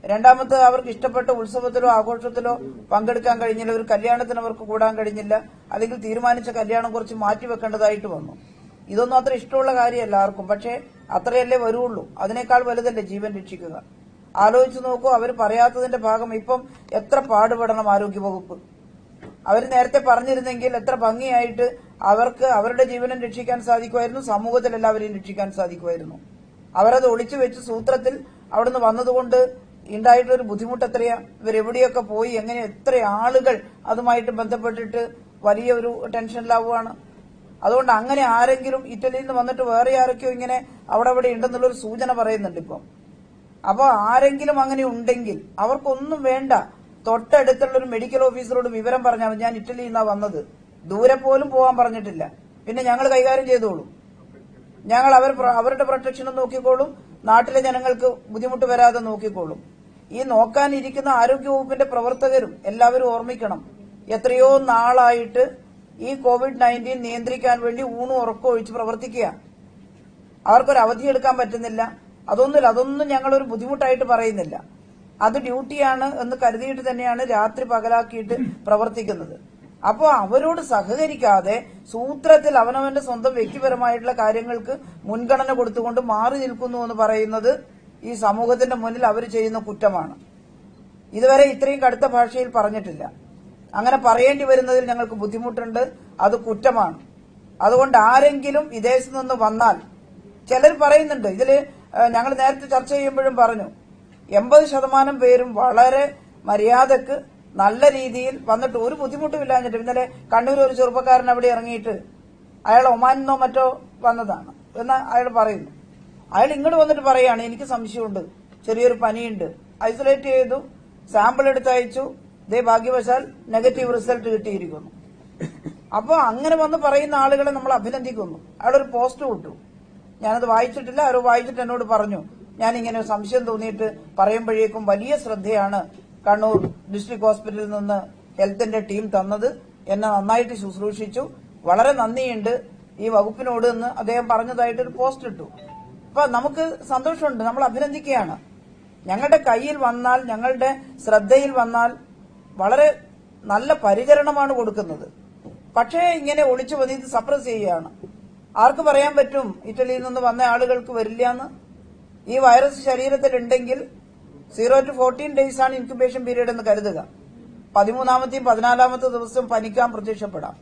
രണ്ടാമത് അവർക്ക് ഇഷ്ടപ്പെട്ട ഉത്സവത്തിലോ ആഘോഷത്തിലോ പങ്കെടുക്കാൻ കഴിഞ്ഞില്ല ഒരു കല്യാണത്തിന് അവർക്ക് കൂടാൻ കഴിഞ്ഞില്ല അല്ലെങ്കിൽ തീരുമാനിച്ച കല്യാണം കുറച്ച് മാറ്റിവെക്കേണ്ടതായിട്ട് വന്നു ഇതൊന്നും അത്ര ഇഷ്ടമുള്ള കാര്യമല്ല ആർക്കും പക്ഷേ അത്രയല്ലേ വരുള്ളൂ അതിനേക്കാൾ വലുതല്ലേ ജീവൻ രക്ഷിക്കുക ആലോചിച്ച് നോക്കൂ അവർ പറയാത്തതിന്റെ ഭാഗം ഇപ്പം എത്ര പാടുപെടണം ആരോഗ്യവകുപ്പ് അവർ നേരത്തെ പറഞ്ഞിരുന്നെങ്കിൽ എത്ര ഭംഗിയായിട്ട് അവർക്ക് അവരുടെ ജീവനം രക്ഷിക്കാൻ സാധിക്കുമായിരുന്നു സമൂഹത്തിൽ എല്ലാവരെയും രക്ഷിക്കാൻ സാധിക്കുമായിരുന്നു അവരത് ഒളിച്ചു വെച്ച് സൂത്രത്തിൽ അവിടുന്ന് വന്നതുകൊണ്ട് ഉണ്ടായിട്ടൊരു ബുദ്ധിമുട്ട് എത്രയാ ഇവരെവിടെയൊക്കെ പോയി എങ്ങനെ എത്ര ആളുകൾ അതുമായിട്ട് ബന്ധപ്പെട്ടിട്ട് വലിയ ഒരു ടെൻഷനിലാവുകയാണ് അതുകൊണ്ട് അങ്ങനെ ആരെങ്കിലും ഇറ്റലിയിൽ നിന്ന് വന്നിട്ട് വേറെ ആരൊക്കെയോ ഇങ്ങനെ അവിടെ അവിടെ ഉണ്ടെന്നുള്ളൊരു സൂചന പറയുന്നുണ്ട് ഇപ്പം അപ്പോൾ ആരെങ്കിലും അങ്ങനെ ഉണ്ടെങ്കിൽ അവർക്കൊന്നും വേണ്ട തൊട്ടടുത്തുള്ള ഒരു മെഡിക്കൽ ഓഫീസറോട് വിവരം പറഞ്ഞാൽ മതി, ഞാൻ ഇറ്റലിയിൽ നിന്നാ വന്നത് ദൂരെ പോലും പോകാൻ പറഞ്ഞിട്ടില്ല പിന്നെ ഞങ്ങൾ കൈകാര്യം ചെയ്തോളൂ ഞങ്ങൾ അവർ പ്ര- അവരുടെ പ്രൊട്ടക്ഷനും നോക്കിക്കോളും നാട്ടിലെ ജനങ്ങൾക്ക് ബുദ്ധിമുട്ട് വരാതെ നോക്കിക്കോളും ഈ നോക്കാനിരിക്കുന്ന ആരോഗ്യവകുപ്പിന്റെ പ്രവർത്തകരും എല്ലാവരും ഓർമ്മിക്കണം എത്രയോ നാളായിട്ട് ഈ കോവിഡ് നയൻറ്റീൻ നിയന്ത്രിക്കാൻ വേണ്ടി ഊണും ഉറക്കം ഒഴിച്ച് പ്രവർത്തിക്കുക അവർക്കൊരു അവധി എടുക്കാൻ പറ്റുന്നില്ല അതൊന്നുമില്ല അതൊന്നും ഞങ്ങളൊരു ബുദ്ധിമുട്ടായിട്ട് പറയുന്നില്ല അത് ഡ്യൂട്ടിയാണ് എന്ന് കരുതിയിട്ട് തന്നെയാണ് രാത്രി പകലാക്കിയിട്ട് പ്രവർത്തിക്കുന്നത് അപ്പോൾ അവരോട് സഹകരിക്കാതെ സൂത്രത്തിൽ അവനവന്റെ സ്വന്തം വ്യക്തിപരമായിട്ടുള്ള കാര്യങ്ങൾക്ക് മുൻഗണന കൊടുത്തുകൊണ്ട് മാറി നിൽക്കുന്നു എന്ന് പറയുന്നത് ഈ സമൂഹത്തിന്റെ മുന്നിൽ അവർ ചെയ്യുന്ന കുറ്റമാണ് ഇതുവരെ ഇത്രയും കടുത്ത ഭാഷയിൽ പറഞ്ഞിട്ടില്ല അങ്ങനെ പറയേണ്ടി വരുന്നതിൽ ഞങ്ങൾക്ക് ബുദ്ധിമുട്ടുണ്ട് അത് കുറ്റമാണ് അതുകൊണ്ട് ആരെങ്കിലും വിദേശത്ത് നിന്ന് വന്നാൽ ചിലർ പറയുന്നുണ്ട് ഇതില് ഞങ്ങൾ നേരത്തെ ചർച്ച ചെയ്യുമ്പോഴും പറഞ്ഞു എൺപത് ശതമാനം പേരും വളരെ മര്യാദക്ക് നല്ല രീതിയിൽ വന്നിട്ട് ഒരു ബുദ്ധിമുട്ടുമില്ലാഞ്ഞിട്ട് ഇന്നലെ കണ്ണൂർ ഒരു ചെറുപ്പക്കാരൻ അവിടെ ഇറങ്ങിയിട്ട് അയാൾ ഒമാനിന്നോ മറ്റോ വന്നതാണ് എന്ന് അയാൾ പറയുന്നു അയാൾ ഇങ്ങോട്ട് വന്നിട്ട് പറയാണ് എനിക്ക് സംശയമുണ്ട് ചെറിയൊരു പനിയുണ്ട് ഐസൊലേറ്റ് ചെയ്തു സാമ്പിൾ എടുത്ത് അയച്ചു ദേ ഭാഗ്യവശാൽ നെഗറ്റീവ് റിസൾട്ട് കിട്ടിയിരിക്കുന്നു അപ്പോൾ അങ്ങനെ വന്ന് പറയുന്ന ആളുകളെ നമ്മൾ അഭിനന്ദിക്കുന്നു അയാളൊരു പോസ്റ്റ് വിട്ടു ഞാനത് വായിച്ചിട്ടില്ല അവർ വായിച്ചിട്ട് എന്നോട് പറഞ്ഞു ഞാൻ ഇങ്ങനെ ഒരു സംശയം തോന്നിയിട്ട് പറയുമ്പോഴേക്കും വലിയ ശ്രദ്ധയാണ് കണ്ണൂർ ഡിസ്ട്രിക്ട് ഹോസ്പിറ്റലിൽ നിന്ന് ഹെൽത്തിന്റെ ടീം തന്നത് എന്നെ നന്നായിട്ട് ശുശ്രൂഷിച്ചു വളരെ നന്ദിയുണ്ട് ഈ വകുപ്പിനോട് എന്ന് അദ്ദേഹം പറഞ്ഞതായിട്ട് ഒരു പോസ്റ്റ് ഇട്ടു അപ്പൊ നമുക്ക് സന്തോഷമുണ്ട് നമ്മൾ അഭിനന്ദിക്കുകയാണ് ഞങ്ങളുടെ കയ്യിൽ വന്നാൽ ഞങ്ങളുടെ ശ്രദ്ധയിൽ വന്നാൽ വളരെ നല്ല പരിചരണമാണ് കൊടുക്കുന്നത് പക്ഷേ ഇങ്ങനെ ഒളിച്ചു പതിയത് സപ്രസ് ചെയ്യുകയാണ് ആർക്ക് പറയാൻ പറ്റും ഇറ്റലിയിൽ നിന്ന് വന്ന ആളുകൾക്ക് വരില്ല എന്ന് ഈ വൈറസ് ശരീരത്തിൽ ഉണ്ടെങ്കിൽ സീറോ ടു ഫോർട്ടീൻ ഡേയ്സ് ആണ് ഇൻക്യുബേഷൻ പീരീഡ് എന്ന് കരുതുക പതിമൂന്നാമത്തെയും പതിനാലാമത്തെ ദിവസം പനിക്കാൻ പ്രത്യക്ഷപ്പെടാം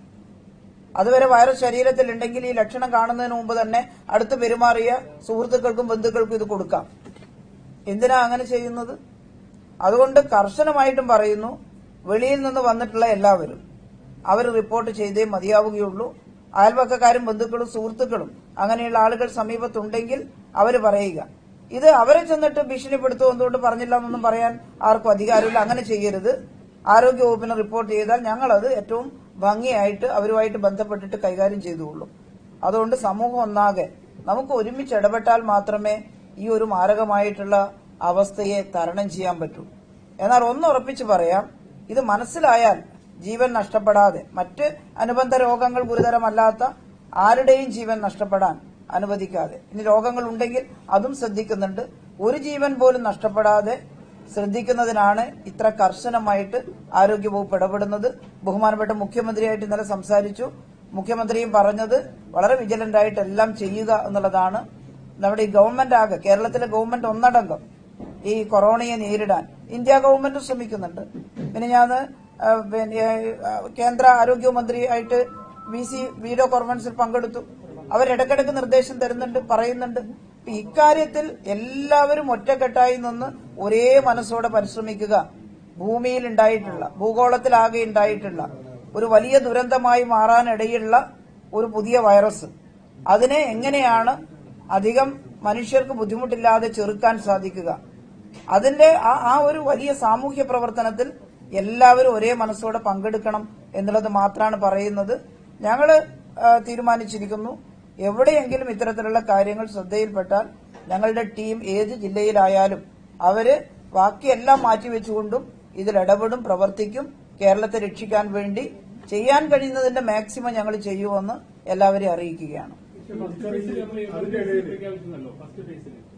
അതുവരെ വൈറസ് ശരീരത്തിൽ ഉണ്ടെങ്കിൽ ഈ ലക്ഷണം കാണുന്നതിന് മുമ്പ് തന്നെ അടുത്ത് പെരുമാറിയ സുഹൃത്തുക്കൾക്കും ബന്ധുക്കൾക്കും ഇത് കൊടുക്കാം എന്തിനാ അങ്ങനെ ചെയ്യുന്നത് അതുകൊണ്ട് കർശനമായിട്ടും പറയുന്നു വെളിയിൽ നിന്ന് വന്നിട്ടുള്ള എല്ലാവരും അവർ റിപ്പോർട്ട് ചെയ്തേ മതിയാവുകയുള്ളൂ അയൽപക്കക്കാരും ബന്ധുക്കളും സുഹൃത്തുക്കളും അങ്ങനെയുള്ള ആളുകൾ സമീപത്തുണ്ടെങ്കിൽ അവർ പറയുക ഇത് അവരെ ചെന്നിട്ട് ഭീഷണിപ്പെടുത്തുമോ എന്തുകൊണ്ട് പറഞ്ഞില്ല എന്നൊന്നും പറയാൻ ആർക്കും അധികാരമില്ല അങ്ങനെ ചെയ്യരുത് ആരോഗ്യവകുപ്പിന് റിപ്പോർട്ട് ചെയ്താൽ ഞങ്ങളത് ഏറ്റവും ഭംഗിയായിട്ട് അവരുമായിട്ട് ബന്ധപ്പെട്ടിട്ട് കൈകാര്യം ചെയ്തുകൊള്ളും അതുകൊണ്ട് സമൂഹം ഒന്നാകെ നമുക്ക് ഒരുമിച്ച് ഇടപെട്ടാൽ മാത്രമേ ഈ ഒരു മാരകമായിട്ടുള്ള അവസ്ഥയെ തരണം ചെയ്യാൻ പറ്റൂ എന്നാൽ ഒന്ന് ഉറപ്പിച്ച് പറയാം ഇത് മനസ്സിലായാൽ ജീവൻ നഷ്ടപ്പെടാതെ മറ്റ് അനുബന്ധ രോഗങ്ങൾ ഗുരുതരമല്ലാത്ത ആരുടെയും ജീവൻ നഷ്ടപ്പെടാൻ അനുവദിക്കാതെ ഇനി രോഗങ്ങൾ ഉണ്ടെങ്കിൽ അതും ശ്രദ്ധിക്കുന്നുണ്ട് ഒരു ജീവൻ പോലും നഷ്ടപ്പെടാതെ ശ്രദ്ധിക്കുന്നതിനാണ് ഇത്ര കർശനമായിട്ട് ആരോഗ്യവകുപ്പ് ഇടപെടുന്നത് ബഹുമാനപ്പെട്ട മുഖ്യമന്ത്രിയായിട്ട് ഇന്നലെ സംസാരിച്ചു മുഖ്യമന്ത്രിയും പറഞ്ഞത് വളരെ വിജിലന്റ് ആയിട്ട് എല്ലാം ചെയ്യുക എന്നുള്ളതാണ് നമ്മുടെ ഈ ഗവൺമെന്റ് ആകെ കേരളത്തിലെ ഗവൺമെന്റ് ഒന്നടങ്കം ഈ കൊറോണയെ നേരിടാൻ ഇന്ത്യ ഗവൺമെന്റ് ശ്രമിക്കുന്നുണ്ട് പിന്നെ ഞാൻ പിന്നെ ആ, കേന്ദ്ര ആരോഗ്യമന്ത്രിയായിട്ട് വി സി വീഡിയോ കോൺഫറൻസിൽ പങ്കെടുത്തു അവരിടക്കിടക്ക് നിർദ്ദേശം തരുന്നുണ്ട് പറയുന്നുണ്ട് ഇപ്പൊ ഇക്കാര്യത്തിൽ എല്ലാവരും ഒറ്റക്കെട്ടായി നിന്ന് ഒരേ മനസ്സോടെ പരിശ്രമിക്കുക ഭൂമിയിൽ ഉണ്ടായിട്ടുള്ള ഭൂഗോളത്തിലാകെ ഉണ്ടായിട്ടുള്ള ഒരു വലിയ ദുരന്തമായി മാറാനിടയുള്ള ഒരു പുതിയ വൈറസ് അതിനെ എങ്ങനെയാണ് അധികം മനുഷ്യർക്ക് ബുദ്ധിമുട്ടില്ലാതെ ചെറുക്കാൻ സാധിക്കുക അതിന്റെ ആ ആ ഒരു വലിയ സാമൂഹ്യ പ്രവർത്തനത്തിൽ എല്ലാവരും ഒരേ മനസ്സോടെ പങ്കെടുക്കണം എന്നുള്ളത് മാത്രമാണ് പറയുന്നത് ഞങ്ങള് ആ, തീരുമാനിച്ചിരിക്കുന്നു എവിടെയെങ്കിലും ഇത്തരത്തിലുള്ള കാര്യങ്ങൾ ശ്രദ്ധയിൽപ്പെട്ടാൽ ഞങ്ങളുടെ ടീം ഏത് ജില്ലയിലായാലും അവര് ബാക്കിയെല്ലാം മാറ്റിവെച്ചുകൊണ്ടും ഇതിൽ ഇടപെടും പ്രവർത്തിക്കും കേരളത്തെ രക്ഷിക്കാൻ വേണ്ടി ചെയ്യാൻ കഴിയുന്നതിന്റെ മാക്സിമം ഞങ്ങൾ ചെയ്യുമെന്ന് എല്ലാവരെയും അറിയിക്കുകയാണ് ഫസ്റ്റ് ഫേസിൽ നമ്മൾ ഈ emergency പ്രഖ്യാപിച്ചല്ലോ ഫസ്റ്റ് ഫേസിൽ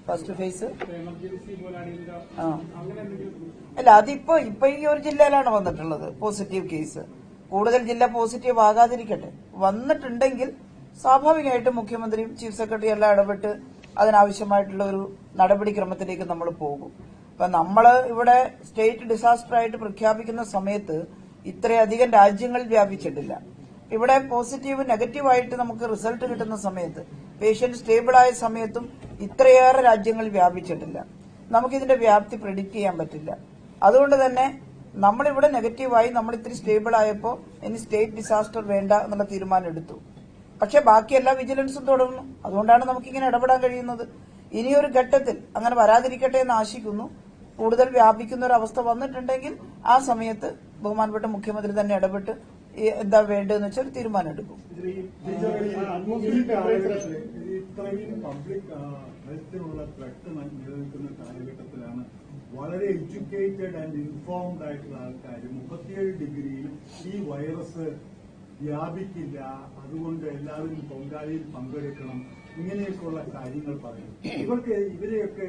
ഫസ്റ്റ് ഫേസ് എമർജൻസി പോലാണെങ്കിൽ ആ അങ്ങനെ എന്തെങ്കിലും അല്ല അതിപ്പോ ഇപ്പൊ ഈ ഒരു ജില്ലയിലാണ് വന്നിട്ടുള്ളത് പോസിറ്റീവ് കേസ് കൂടുതൽ ജില്ല പോസിറ്റീവ് ആകാതിരിക്കട്ടെ വന്നിട്ടുണ്ടെങ്കിൽ സ്വാഭാവികമായിട്ടും മുഖ്യമന്ത്രിയും ചീഫ് സെക്രട്ടറി എല്ലാം ഇടപെട്ട് അതിനാവശ്യമായിട്ടുള്ള ഒരു നടപടിക്രമത്തിലേക്ക് നമ്മൾ പോകും അപ്പൊ നമ്മള് ഇവിടെ സ്റ്റേറ്റ് ഡിസാസ്റ്റർ ആയിട്ട് പ്രഖ്യാപിക്കുന്ന സമയത്ത് ഇത്രയധികം രാജ്യങ്ങളിൽ വ്യാപിച്ചിട്ടില്ല ഇവിടെ പോസിറ്റീവ് നെഗറ്റീവായിട്ട് നമുക്ക് റിസൾട്ട് കിട്ടുന്ന സമയത്ത് പേഷ്യന്റ് സ്റ്റേബിൾ ആയ സമയത്തും ഇത്രയേറെ രാജ്യങ്ങളിൽ വ്യാപിച്ചിട്ടില്ല നമുക്കിതിന്റെ വ്യാപ്തി പ്രെഡിക്റ്റ് ചെയ്യാൻ പറ്റില്ല അതുകൊണ്ട് തന്നെ നമ്മളിവിടെ നെഗറ്റീവായി നമ്മൾ ഇത്തിരി സ്റ്റേബിൾ ആയപ്പോൾ ഇനി സ്റ്റേറ്റ് ഡിസാസ്റ്റർ വേണ്ട എന്നുള്ള തീരുമാനം എടുത്തു പക്ഷെ ബാക്കി എല്ലാ വിജിലൻസും തുടർന്നു അതുകൊണ്ടാണ് നമുക്കിങ്ങനെ ഇടപെടാൻ കഴിയുന്നത് ഇനിയൊരു ഘട്ടത്തിൽ അങ്ങനെ വരാതിരിക്കട്ടെ എന്ന് ആശിക്കുന്നു കൂടുതൽ വ്യാപിക്കുന്ന ഒരു അവസ്ഥ വന്നിട്ടുണ്ടെങ്കിൽ ആ സമയത്ത് ബഹുമാനപ്പെട്ട മുഖ്യമന്ത്രി തന്നെ ഇടപെട്ട് ഈ എന്താ വേണ്ടതെന്ന് വെച്ചാൽ തീരുമാനം എടുക്കും ഇത്രയും പബ്ലിക് ഹെൽത്തിനുള്ള ത്രെട്ട് നിലനിൽക്കുന്ന കാലഘട്ടത്തിലാണ് വളരെ എഡ്യൂക്കേറ്റഡ് ആൻഡ് ഇൻഫോംഡ് ആയിട്ടുള്ള ആൾക്കാർ മുപ്പത്തിയേഴ് ഡിഗ്രിയിൽ ഈ വൈറസ് വ്യാപിക്കില്ല അതുകൊണ്ട് എല്ലാവരും പൊങ്കാലയിൽ പങ്കെടുക്കണം ഇങ്ങനെയൊക്കെയുള്ള കാര്യങ്ങൾ പറയും ഇവർക്ക് ഇവരെയൊക്കെ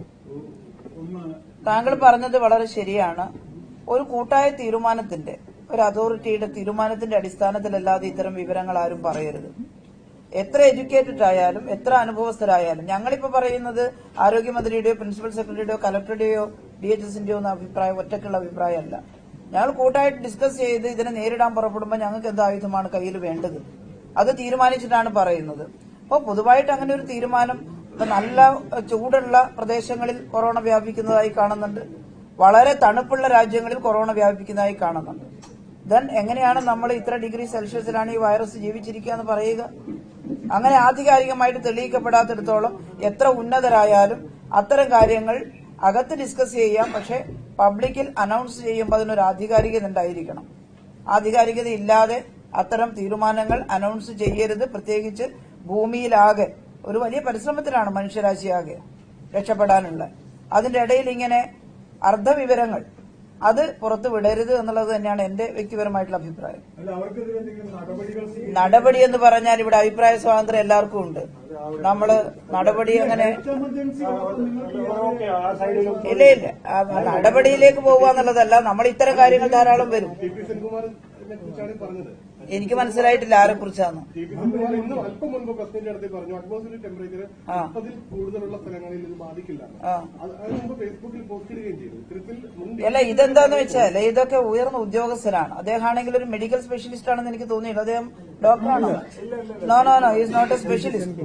ഒന്ന് താങ്കൾ പറഞ്ഞത് വളരെ ശരിയാണ് ഒരു കൂട്ടായ തീരുമാനത്തിന്റെ ഒരു അതോറിറ്റിയുടെ തീരുമാനത്തിന്റെ അടിസ്ഥാനത്തിലല്ലാതെ ഇത്തരം വിവരങ്ങൾ ആരും പറയരുത് എത്ര എഡ്യൂക്കേറ്റഡ് ആയാലും എത്ര അനുഭവസ്ഥരായാലും ഞങ്ങളിപ്പോ പറയുന്നത് ആരോഗ്യമന്ത്രിയുടെയോ പ്രിൻസിപ്പൽ സെക്രട്ടറിയുടെയോ കലക്ടറുടെയോ ഡി എച്ച് എസിന്റെയോ ഒന്നും അഭിപ്രായം ഒറ്റക്കുള്ള അഭിപ്രായമല്ല ഞങ്ങൾ കൂട്ടായിട്ട് ഡിസ്കസ് ചെയ്ത് ഇതിനെ നേരിടാൻ പുറപ്പെടുമ്പോൾ ഞങ്ങൾക്ക് എന്ത് ആയുധമാണ് കയ്യിൽ വേണ്ടത് അത് തീരുമാനിച്ചിട്ടാണ് പറയുന്നത് അപ്പോൾ പൊതുവായിട്ട് അങ്ങനെ ഒരു തീരുമാനം ഇപ്പൊ നല്ല ഏഹ്, ചൂടുള്ള പ്രദേശങ്ങളിൽ കൊറോണ വ്യാപിക്കുന്നതായി കാണുന്നുണ്ട് വളരെ തണുപ്പുള്ള രാജ്യങ്ങളിൽ കൊറോണ വ്യാപിക്കുന്നതായി കാണുന്നുണ്ട് ദെൻ എങ്ങനെയാണ് നമ്മൾ ഇത്ര ഡിഗ്രി സെൽഷ്യസിലാണ് ഈ വൈറസ് ജീവിച്ചിരിക്കുക എന്ന് പറയുക അങ്ങനെ ആധികാരികമായിട്ട് തെളിയിക്കപ്പെടാത്തിടത്തോളം എത്ര ഉന്നതരായാലും അത്തരം കാര്യങ്ങൾ അകത്ത് ഡിസ്കസ് ചെയ്യാം പക്ഷെ പബ്ലിക്കിൽ അനൗൺസ് ചെയ്യുമ്പോൾ അതിനൊരു ആധികാരികത ഉണ്ടായിരിക്കണം ആധികാരികത ഇല്ലാതെ അത്തരം തീരുമാനങ്ങൾ അനൗൺസ് ചെയ്യരുത് പ്രത്യേകിച്ച് ഭൂമിയിലാകെ ഒരു വലിയ പരിശ്രമത്തിലാണ് മനുഷ്യരാശിയാകെ രക്ഷപ്പെടാനുള്ള അതിന്റെ ഇടയിൽ ഇങ്ങനെ അർദ്ധവിവരങ്ങൾ അത് പുറത്തു വിടരുത് എന്നുള്ളത് തന്നെയാണ് എന്റെ വ്യക്തിപരമായിട്ടുള്ള അഭിപ്രായം അല്ല അവർക്കെതിരെ എന്തെങ്കിലും നടപടികൾ സ്വീകരിക്കും നടപടി എന്ന് പറഞ്ഞാൽ ഇവിടെ അഭിപ്രായ സ്വാതന്ത്ര്യം എല്ലാവർക്കും ഉണ്ട് നമ്മള് നടപടി അങ്ങനെ എമർജൻസി നിങ്ങൾക്ക് ഓക്കെ ആ സൈഡിലും ഇല്ല ഇല്ല ആ, നടപടിയിലേക്ക് പോകുക എന്നുള്ളതല്ല നമ്മൾ ഇത്തരം കാര്യങ്ങൾ ധാരാളം വരും ടി പി സെൻകുമാറിനെ കുറിച്ചാണ് ഈ പറഞ്ഞത് എനിക്ക് മനസ്സിലായിട്ടില്ല ആരെ കുറിച്ചാണ് ടി പി സെൻകുമാർ ഇന്ന് അല്പം മുൻപ് പ്രസിഡന്റ് അടുത്ത് പറഞ്ഞു അറ്റ്മോസ്ഫിയർ ടെമ്പറേച്ചർ ആ. മുപ്പതിൽ കൂടുതലുള്ള സ്ഥലങ്ങളിൽ ഇത് ബാധിക്കില്ല ആ. അത് അതിന് മുമ്പ് ഫേസ്ബുക്കിൽ പോസ്റ്റ് ഇടുകയും ചെയ്തു ഇത്തരത്തിൽ മുൻ അല്ല ഇതെന്താന്ന് വെച്ചാൽ ഇതൊക്കെ ഉയർന്ന ഉദ്യോഗസ്ഥരാണ് അദ്ദേഹമാണെങ്കിൽ ഒരു മെഡിക്കൽ സ്പെഷ്യലിസ്റ്റ് ആണെന്ന് എനിക്ക് തോന്നിയില്ല അദ്ദേഹം ഡോക്ടറാണോ no no no is not a specialist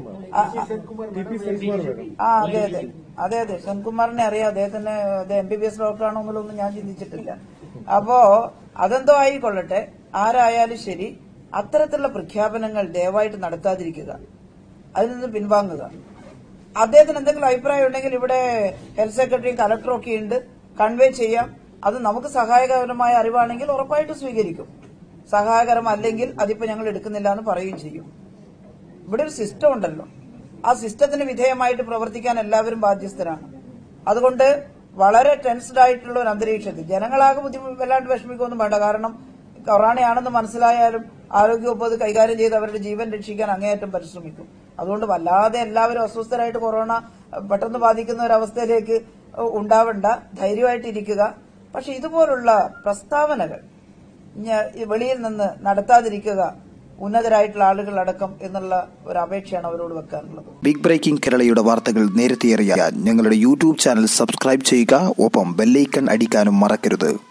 ആ അതെ അതെ അതെ അതെ സെൻകുമാറിനെ അറിയാം അദ്ദേഹത്തിന് അത് എം ബി ബി എസ് ഡോക്ടറാണോ എന്നുള്ളതൊന്നും ഞാൻ ചിന്തിച്ചിട്ടില്ല അപ്പോ അതെന്തോ ആയിക്കൊള്ളട്ടെ ആരായാലും ശരി അത്തരത്തിലുള്ള പ്രഖ്യാപനങ്ങൾ ദയവായിട്ട് നടത്താതിരിക്കുക അതിൽ നിന്ന് പിൻവാങ്ങുക അദ്ദേഹത്തിന് എന്തെങ്കിലും അഭിപ്രായം ഉണ്ടെങ്കിൽ ഇവിടെ ഹെൽത്ത് സെക്രട്ടറിയും കലക്ടറും ഒക്കെ ഉണ്ട് കൺവേ ചെയ്യാം അത് നമുക്ക് സഹായകരമായ അറിവാണെങ്കിൽ ഉറപ്പായിട്ട് സ്വീകരിക്കും സഹായകരമല്ലെങ്കിൽ അതിപ്പോ ഞങ്ങൾ എടുക്കുന്നില്ല എന്ന് പറയുകയും ചെയ്യും ഇവിടെ ഒരു സിസ്റ്റം ഉണ്ടല്ലോ ആ സിസ്റ്റത്തിന് വിധേയമായിട്ട് പ്രവർത്തിക്കാൻ എല്ലാവരും ബാധ്യസ്ഥരാണ് അതുകൊണ്ട് വളരെ ടെൻസ്ഡ് ആയിട്ടുള്ള ഒരു അന്തരീക്ഷത്തിൽ ജനങ്ങളാകെ ബുദ്ധിമുട്ട് വല്ലാണ്ട് വിഷമിക്കൊന്നും വേണ്ട കാരണം കൊറോണയാണെന്ന് മനസ്സിലായാലും ആരോഗ്യവകുപ്പ് അത് കൈകാര്യം ചെയ്ത് അവരുടെ ജീവൻ രക്ഷിക്കാൻ അങ്ങേയറ്റം പരിശ്രമിക്കും അതുകൊണ്ട് വല്ലാതെ എല്ലാവരും അസ്വസ്ഥരായിട്ട് കൊറോണ പെട്ടെന്ന് ബാധിക്കുന്ന ഒരു അവസ്ഥയിലേക്ക് ഉണ്ടാവണ്ട ധൈര്യമായിട്ടിരിക്കുക പക്ഷെ ഇതുപോലുള്ള പ്രസ്താവനകൾ ഞ- ഈ വെളിയിൽ നിന്ന് നടത്താതിരിക്കുക ഉന്നതരായിട്ടുള്ള ആളുകളടക്കം എന്നുള്ള ഒരു അപേക്ഷയാണ് അവരോട് വെക്കാനുള്ളത് ബിഗ് ബ്രേക്കിംഗ് കേരളയുടെ വാർത്തകൾ നേരത്തെ അറിയാൻ ഞങ്ങളുടെ യൂട്യൂബ് ചാനൽ സബ്സ്ക്രൈബ് ചെയ്യുക ഒപ്പം ബെല്ലൈക്കൺ അടിക്കാനും മറക്കരുത്